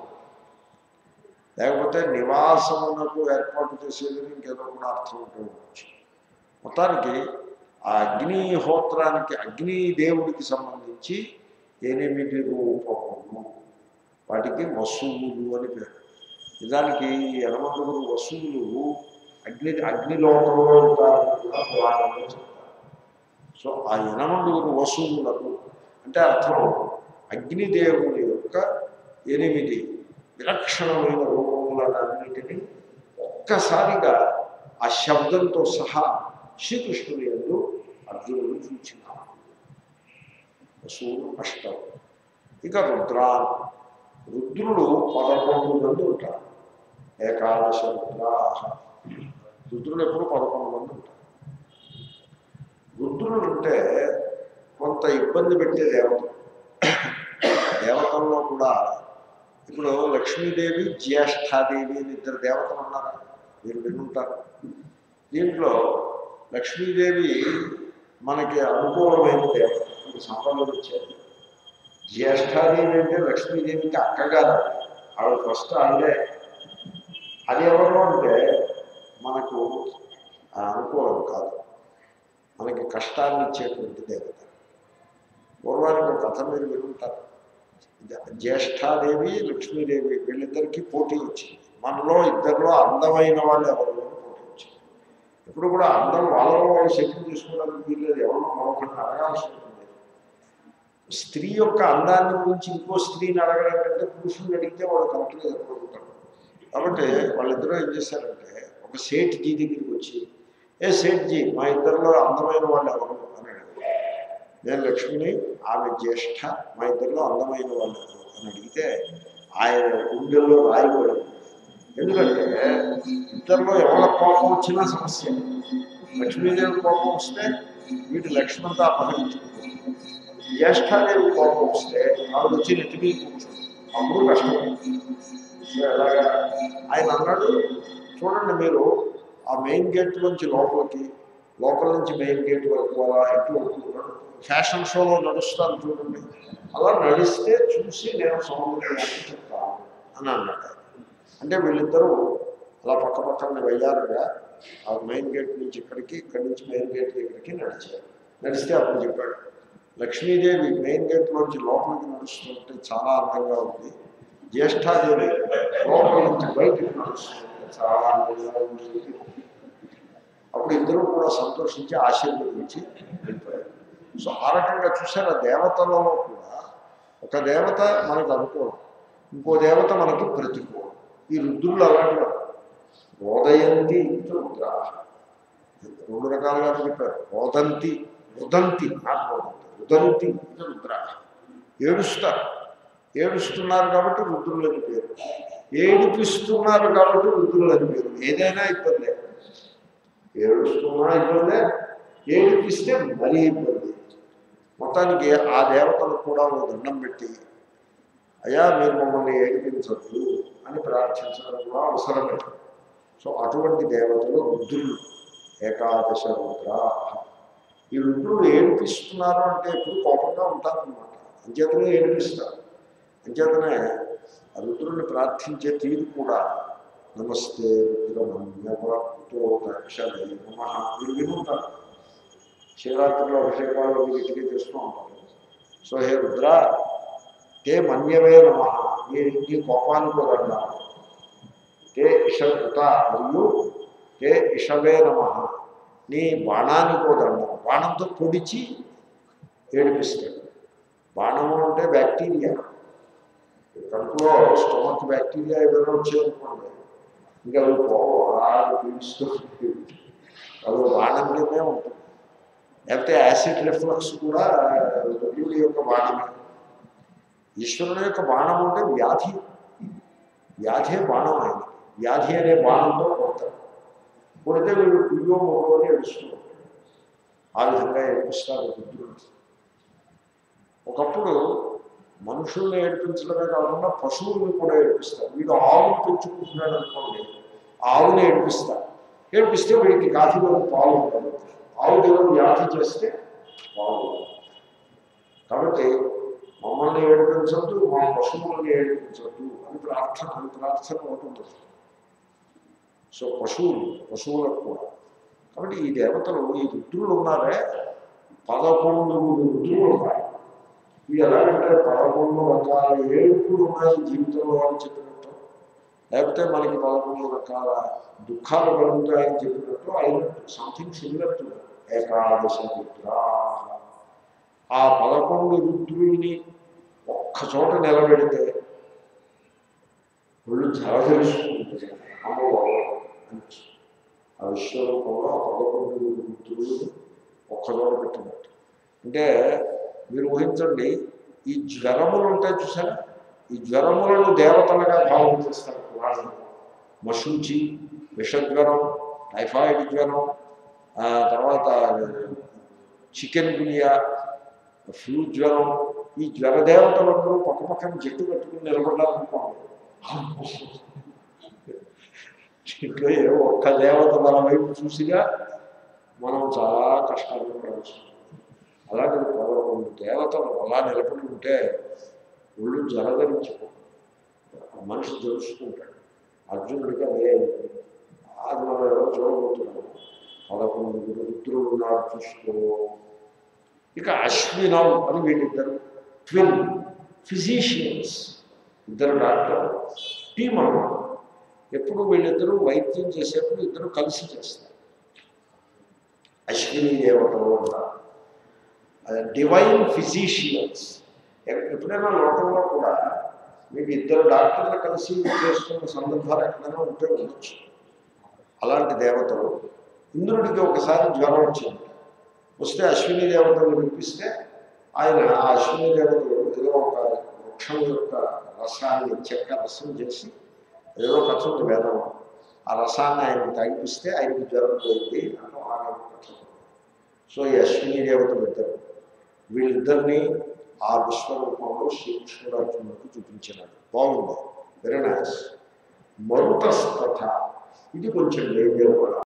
లేకపోతే నివాసమునకు ఏర్పాటు చేసేది ఇంకేదో కూడా అర్థం ఉంటూ ఉండొచ్చు మొత్తానికి ఆ అగ్నిహోత్రానికి అగ్ని దేవుడికి సంబంధించి ఎనిమిది రూపములు వాటికి వసువులు అని పేరు నిజానికి ఈ ఎనమందుగురు వసువులు అగ్ని అగ్నిలోకంలో ఉంటారని కూడా పురాణంలో చెప్తారు సో ఆ ఎనమండుగురు వసువులకు అంటే అర్థం అగ్నిదేవుని యొక్క ఎనిమిది విలక్షణమైన రూపములన్నింటినీ ఒక్కసారిగా ఆ శబ్దంతో సహా శ్రీకృష్ణుని ఎందు అర్జునుడు చూచినాడు వసువులు అష్టం ఇక రుద్రా రుద్రుడు పదకొండు మంది ఉంటారు ఏకాదశ రుద్రా రుద్రుడు ఎప్పుడు పదకొండు మంది ఉంటారు రుద్రుడు అంటే కొంత ఇబ్బంది పెట్టే దేవత దేవతల్లో కూడా ఇప్పుడు లక్ష్మీదేవి జ్యేష్ఠాదేవి అని ఇద్దరు దేవతలు ఉన్నారు మీరు వినుంటారు దీంట్లో లక్ష్మీదేవి మనకి అనుకూలమైన దేవత మనకి సంపదలు వచ్చేది జ్యేష్ఠాదేవి అంటే లక్ష్మీదేవికి అక్కగారు ఆవిడ ఫస్ట్ ఆవిడే అది ఎవరు అంటే మనకు ఆ అనుకూలం కాదు మనకి కష్టాన్ని ఇచ్చేటువంటి దేవత పూర్వానికి ఒక కథ మీరు వినుంటారు జ్యేష్ఠాదేవి లక్ష్మీదేవి వీళ్ళిద్దరికీ పోటీ వచ్చింది మనలో ఇద్దరిలో అందమైన వాళ్ళు ఎవరు అని పోటీ వచ్చింది ఇప్పుడు కూడా అందరూ వాళ్ళలో వాళ్ళు సెటిల్ చేసుకోవడానికి వీల్లేదు ఎవరో మరొకరిని అడగాల్సి ఉంటుంది స్త్రీ యొక్క అందాన్ని గురించి ఇంకో స్త్రీని అడగడం కంటే పురుషుని అడిగితే వాడు కరెక్ట్గా చెప్పగలుగుతాడు కాబట్టి వాళ్ళిద్దరూ ఏం చేశారంటే ఒక సేట్ జీ దగ్గరికి వచ్చి ఏ సేట్ జీ మా ఇద్దరిలో అందమైన వాళ్ళు ఎవరు అని అడిగారు నేను లక్ష్మిని ఆమె జ్యేష్ఠ మా ఇద్దరిలో అందమైన వాళ్ళు ఎవరు అని అడిగితే ఆయన గుండెల్లో రాయిపోయింది ఎందుకంటే ఇద్దరిలో ఎవరి కోపం వచ్చినా సమస్య లక్ష్మీదేవి కోపం వస్తే వీటి లక్ష్మణంతో అపహరించుకుంటుంది జ్యేష్ఠాదేవి కోపం వస్తే ఆవిడ వచ్చి నెత్తిమీ కూర్చుంది అప్పుడు కష్టం సో ఎలాగా ఆయన అన్నాడు చూడండి మీరు ఆ మెయిన్ గేట్ నుంచి లోపలికి లోపల నుంచి మెయిన్ గేట్ వరకు అలా ఎటు ఫ్యాషన్ షోలో నడుస్తాను చూడండి అలా నడిస్తే చూసి నేను సౌందర్యాన్ని చెప్తాను అని అన్నాడు ఆయన. అంటే వీళ్ళిద్దరూ అలా పక్క పక్కన వెయ్యారుగా ఆ మెయిన్ గేట్ నుంచి ఇక్కడికి ఇక్కడి నుంచి మెయిన్ గేట్ దగ్గరికి నడిచారు నడిస్తే అప్పుడు చెప్పాడు లక్ష్మీదేవి మెయిన్ గేట్ నుంచి లోపలికి నడుస్తుంటే చాలా అందంగా ఉంది జ్యేష్ఠాదేవి లోపల నుంచి బయటికి నడుస్తుంటే చాలా అందంగా ఉంది అప్పుడు ఇద్దరు కూడా సంతోషించి ఆశీర్వదించి వెళ్ళిపోయారు సో ఆ రకంగా చూసారా దేవతలలో కూడా ఒక దేవత మనకు అనుకూలం ఇంకో దేవత మనకి ప్రతికూలం ఈ రుద్రులు అలాంటి వారు. రోదయంతి ఇటు రుద్రా రెండు రకాలుగా చెప్పారు రోదంతి రుదంతి నాట్ రోదంతి రుదంతి ఇటు రుద్రా ఏడుస్తారు ఏడుస్తున్నారు కాబట్టి రుద్రులు అని పేరు ఏడిపిస్తున్నారు కాబట్టి రుద్రులు అని పేరు ఏదైనా ఇబ్బంది ఏడుస్తున్నా ఇబ్బందే ఏడిపిస్తే మరీ ఇబ్బంది మొత్తానికి ఆ దేవతలకు కూడా ఓ దండం పెట్టి అయ్యా మీరు మమ్మల్ని ఏడిపించద్దు అని ప్రార్థించడం కూడా అవసరమే సో అటువంటి దేవతలు రుద్రులు ఏకాదశ రుద్ర ఈ రుద్రులు ఏడిపిస్తున్నారు అంటే ఎప్పుడు కోపంగా ఉంటారనమాట అంచేతనే ఏడిపిస్తారు అంచేతనే ఆ రుద్రుని ప్రార్థించే తీరు కూడా నమస్తే రుద్రమన్యవక్షలే నమ మీరు వినుంటారు శివరాత్రిలో అభిషేకాలు వీటికి చేస్తూ ఉంటారు సో హే రుద్ర తే మన్యవే నమ నీ నీ కోపానికి వదన్నా తే ఇషకృత మరియు తే ఇషవే నమ నీ బాణానికి వదన్నా బాణంతో పొడిచి ఏడిపిస్తాడు బాణము అంటే బ్యాక్టీరియా కడుపులో స్టమక్ బ్యాక్టీరియా ఏదైనా వచ్చేదనుకోండి ఇంకా అవి పోవు అలా పీడిస్తూ అది బాణం కిందే ఉంటుంది లేకపోతే యాసిడ్ రిఫ్లక్స్ కూడా రుద్రుడి యొక్క బాణమే ఈశ్వరుడు యొక్క బాణం అంటే వ్యాధి వ్యాధే బాణం ఆయన వ్యాధి అనే బాణంతో కొడతాడు కొడితే వీడు కుయ్యో మొగో అని ఏడుస్తూ ఉంటాడు ఆ విధంగా ఏడిపిస్తారు రుద్రుడు ఒకప్పుడు మనుషుల్ని ఏడిపించడమే కాకుండా పశువుల్ని కూడా ఏడిపిస్తారు వీడు ఆవును పెంచుకుంటున్నాడు అనుకోండి ఆవుని ఏడిపిస్తారు ఏడిపిస్తే వీడికి కాఫీలో పాలు ఉండదు ఆవు దేవుడు వ్యాధి చేస్తే పాలు ఉండదు. కాబట్టి మమ్మల్ని ఏడిపించద్దు మా పశువుల్ని ఏడిపించద్దు అని ప్రార్థన అని ప్రార్థన ఒకటి ఉంటుంది సో పశువులు పశువులకు కూడా కాబట్టి ఈ దేవతలు ఈ రుద్రులు ఉన్నారే పదకొండు రుద్రులు ఉన్నాయి ఇవి ఎలాగంటే పదకొండు రకాల ఏడుపులు ఉన్నాయి జీవితంలో అని చెప్పినట్టు లేకపోతే మనకి పదకొండు రకాల దుఃఖాలు కలుగుతాయని చెప్పినట్టు అయినట్టు సంథింగ్ సిమిలర్ టు ఏకాదశ రుద్ర ఆ పదకొండు రుద్రుల్ని ఒక్క చోట నిలబెడితే ఒళ్ళు చాలా తెలుసుకుంటుంది అమ్మో అని ఆ విశ్వరూపంలో ఆ పదకొండు రుద్రులు ఒక్క చోట పెట్టినట్టు అంటే మీరు ఊహించండి ఈ జ్వరములు ఉంటాయి చూసారా ఈ జ్వరములను దేవతలుగా భావం చేస్తారు పురాణంలో మశూచి విషజ్వరం టైఫాయిడ్ జ్వరం ఆ తర్వాత చికెన్ గునియా ఫ్లూ జ్వరం ఈ జ్వర దేవతలందరూ పక్క పక్కన జట్టు కట్టుకుని నిలబడ్డారనుకోండి ఇంట్లో ఏ ఒక్క దేవత మన వైపు చూసిగా మనం చాలా కష్టాలు పడవచ్చు అలాగే పదకొండు దేవతలు అలా నిలబడి ఉంటే ఒళ్ళు జలధరించుకో మనిషి తెలుసుకుంటాడు అర్జునుడికి అదే అది మనం ఎవరో చూడబోతున్నాము పదకొండు రుద్రులు ఉన్నారు చూసుకో ఇక అశ్వినం అని వీళ్ళిద్దరు ట్విన్ ఫిజీషియన్స్ ఇద్దరు డాక్టర్ టీం అన్నమాట ఎప్పుడు వీళ్ళిద్దరూ వైద్యం చేసేప్పుడు ఇద్దరు కలిసి చేస్తారు అశ్విని దేవతలు ఉన్నారు డివైన్ ఫిజీషియన్స్ ఎప్పుడైనా లోకంలో కూడా మీకు ఇద్దరు డాక్టర్లు కలిసి చేస్తున్న సందర్భాలు ఎక్కడైనా ఉంటే ఉండొచ్చు అలాంటి దేవతలు ఇంద్రుడికి ఒకసారి జ్వరం వచ్చింది వస్తే అశ్విని దేవతలు వినిపిస్తే ఆయన ఆ అశ్విని దేవతలు ఏదో ఒక వృక్షం యొక్క రసాన్ని చెక్క రసం చేసి ఏదో కథంది వేదం ఆ రసాన్ని ఆయన తాగిపిస్తే ఆయనకి జ్వరం పోయింది అని ఆయన కథ సో ఈ అశ్విని దేవతలు ఇద్దరు వీళ్ళిద్దరినీ ఆ విశ్వరూపంలో శ్రీకృష్ణుడు అర్జునుడికి చూపించినాడు బాగుంది వెరీ నైస్ మరుతస్తథ ఇది కొంచెం డేంజర్ కూడా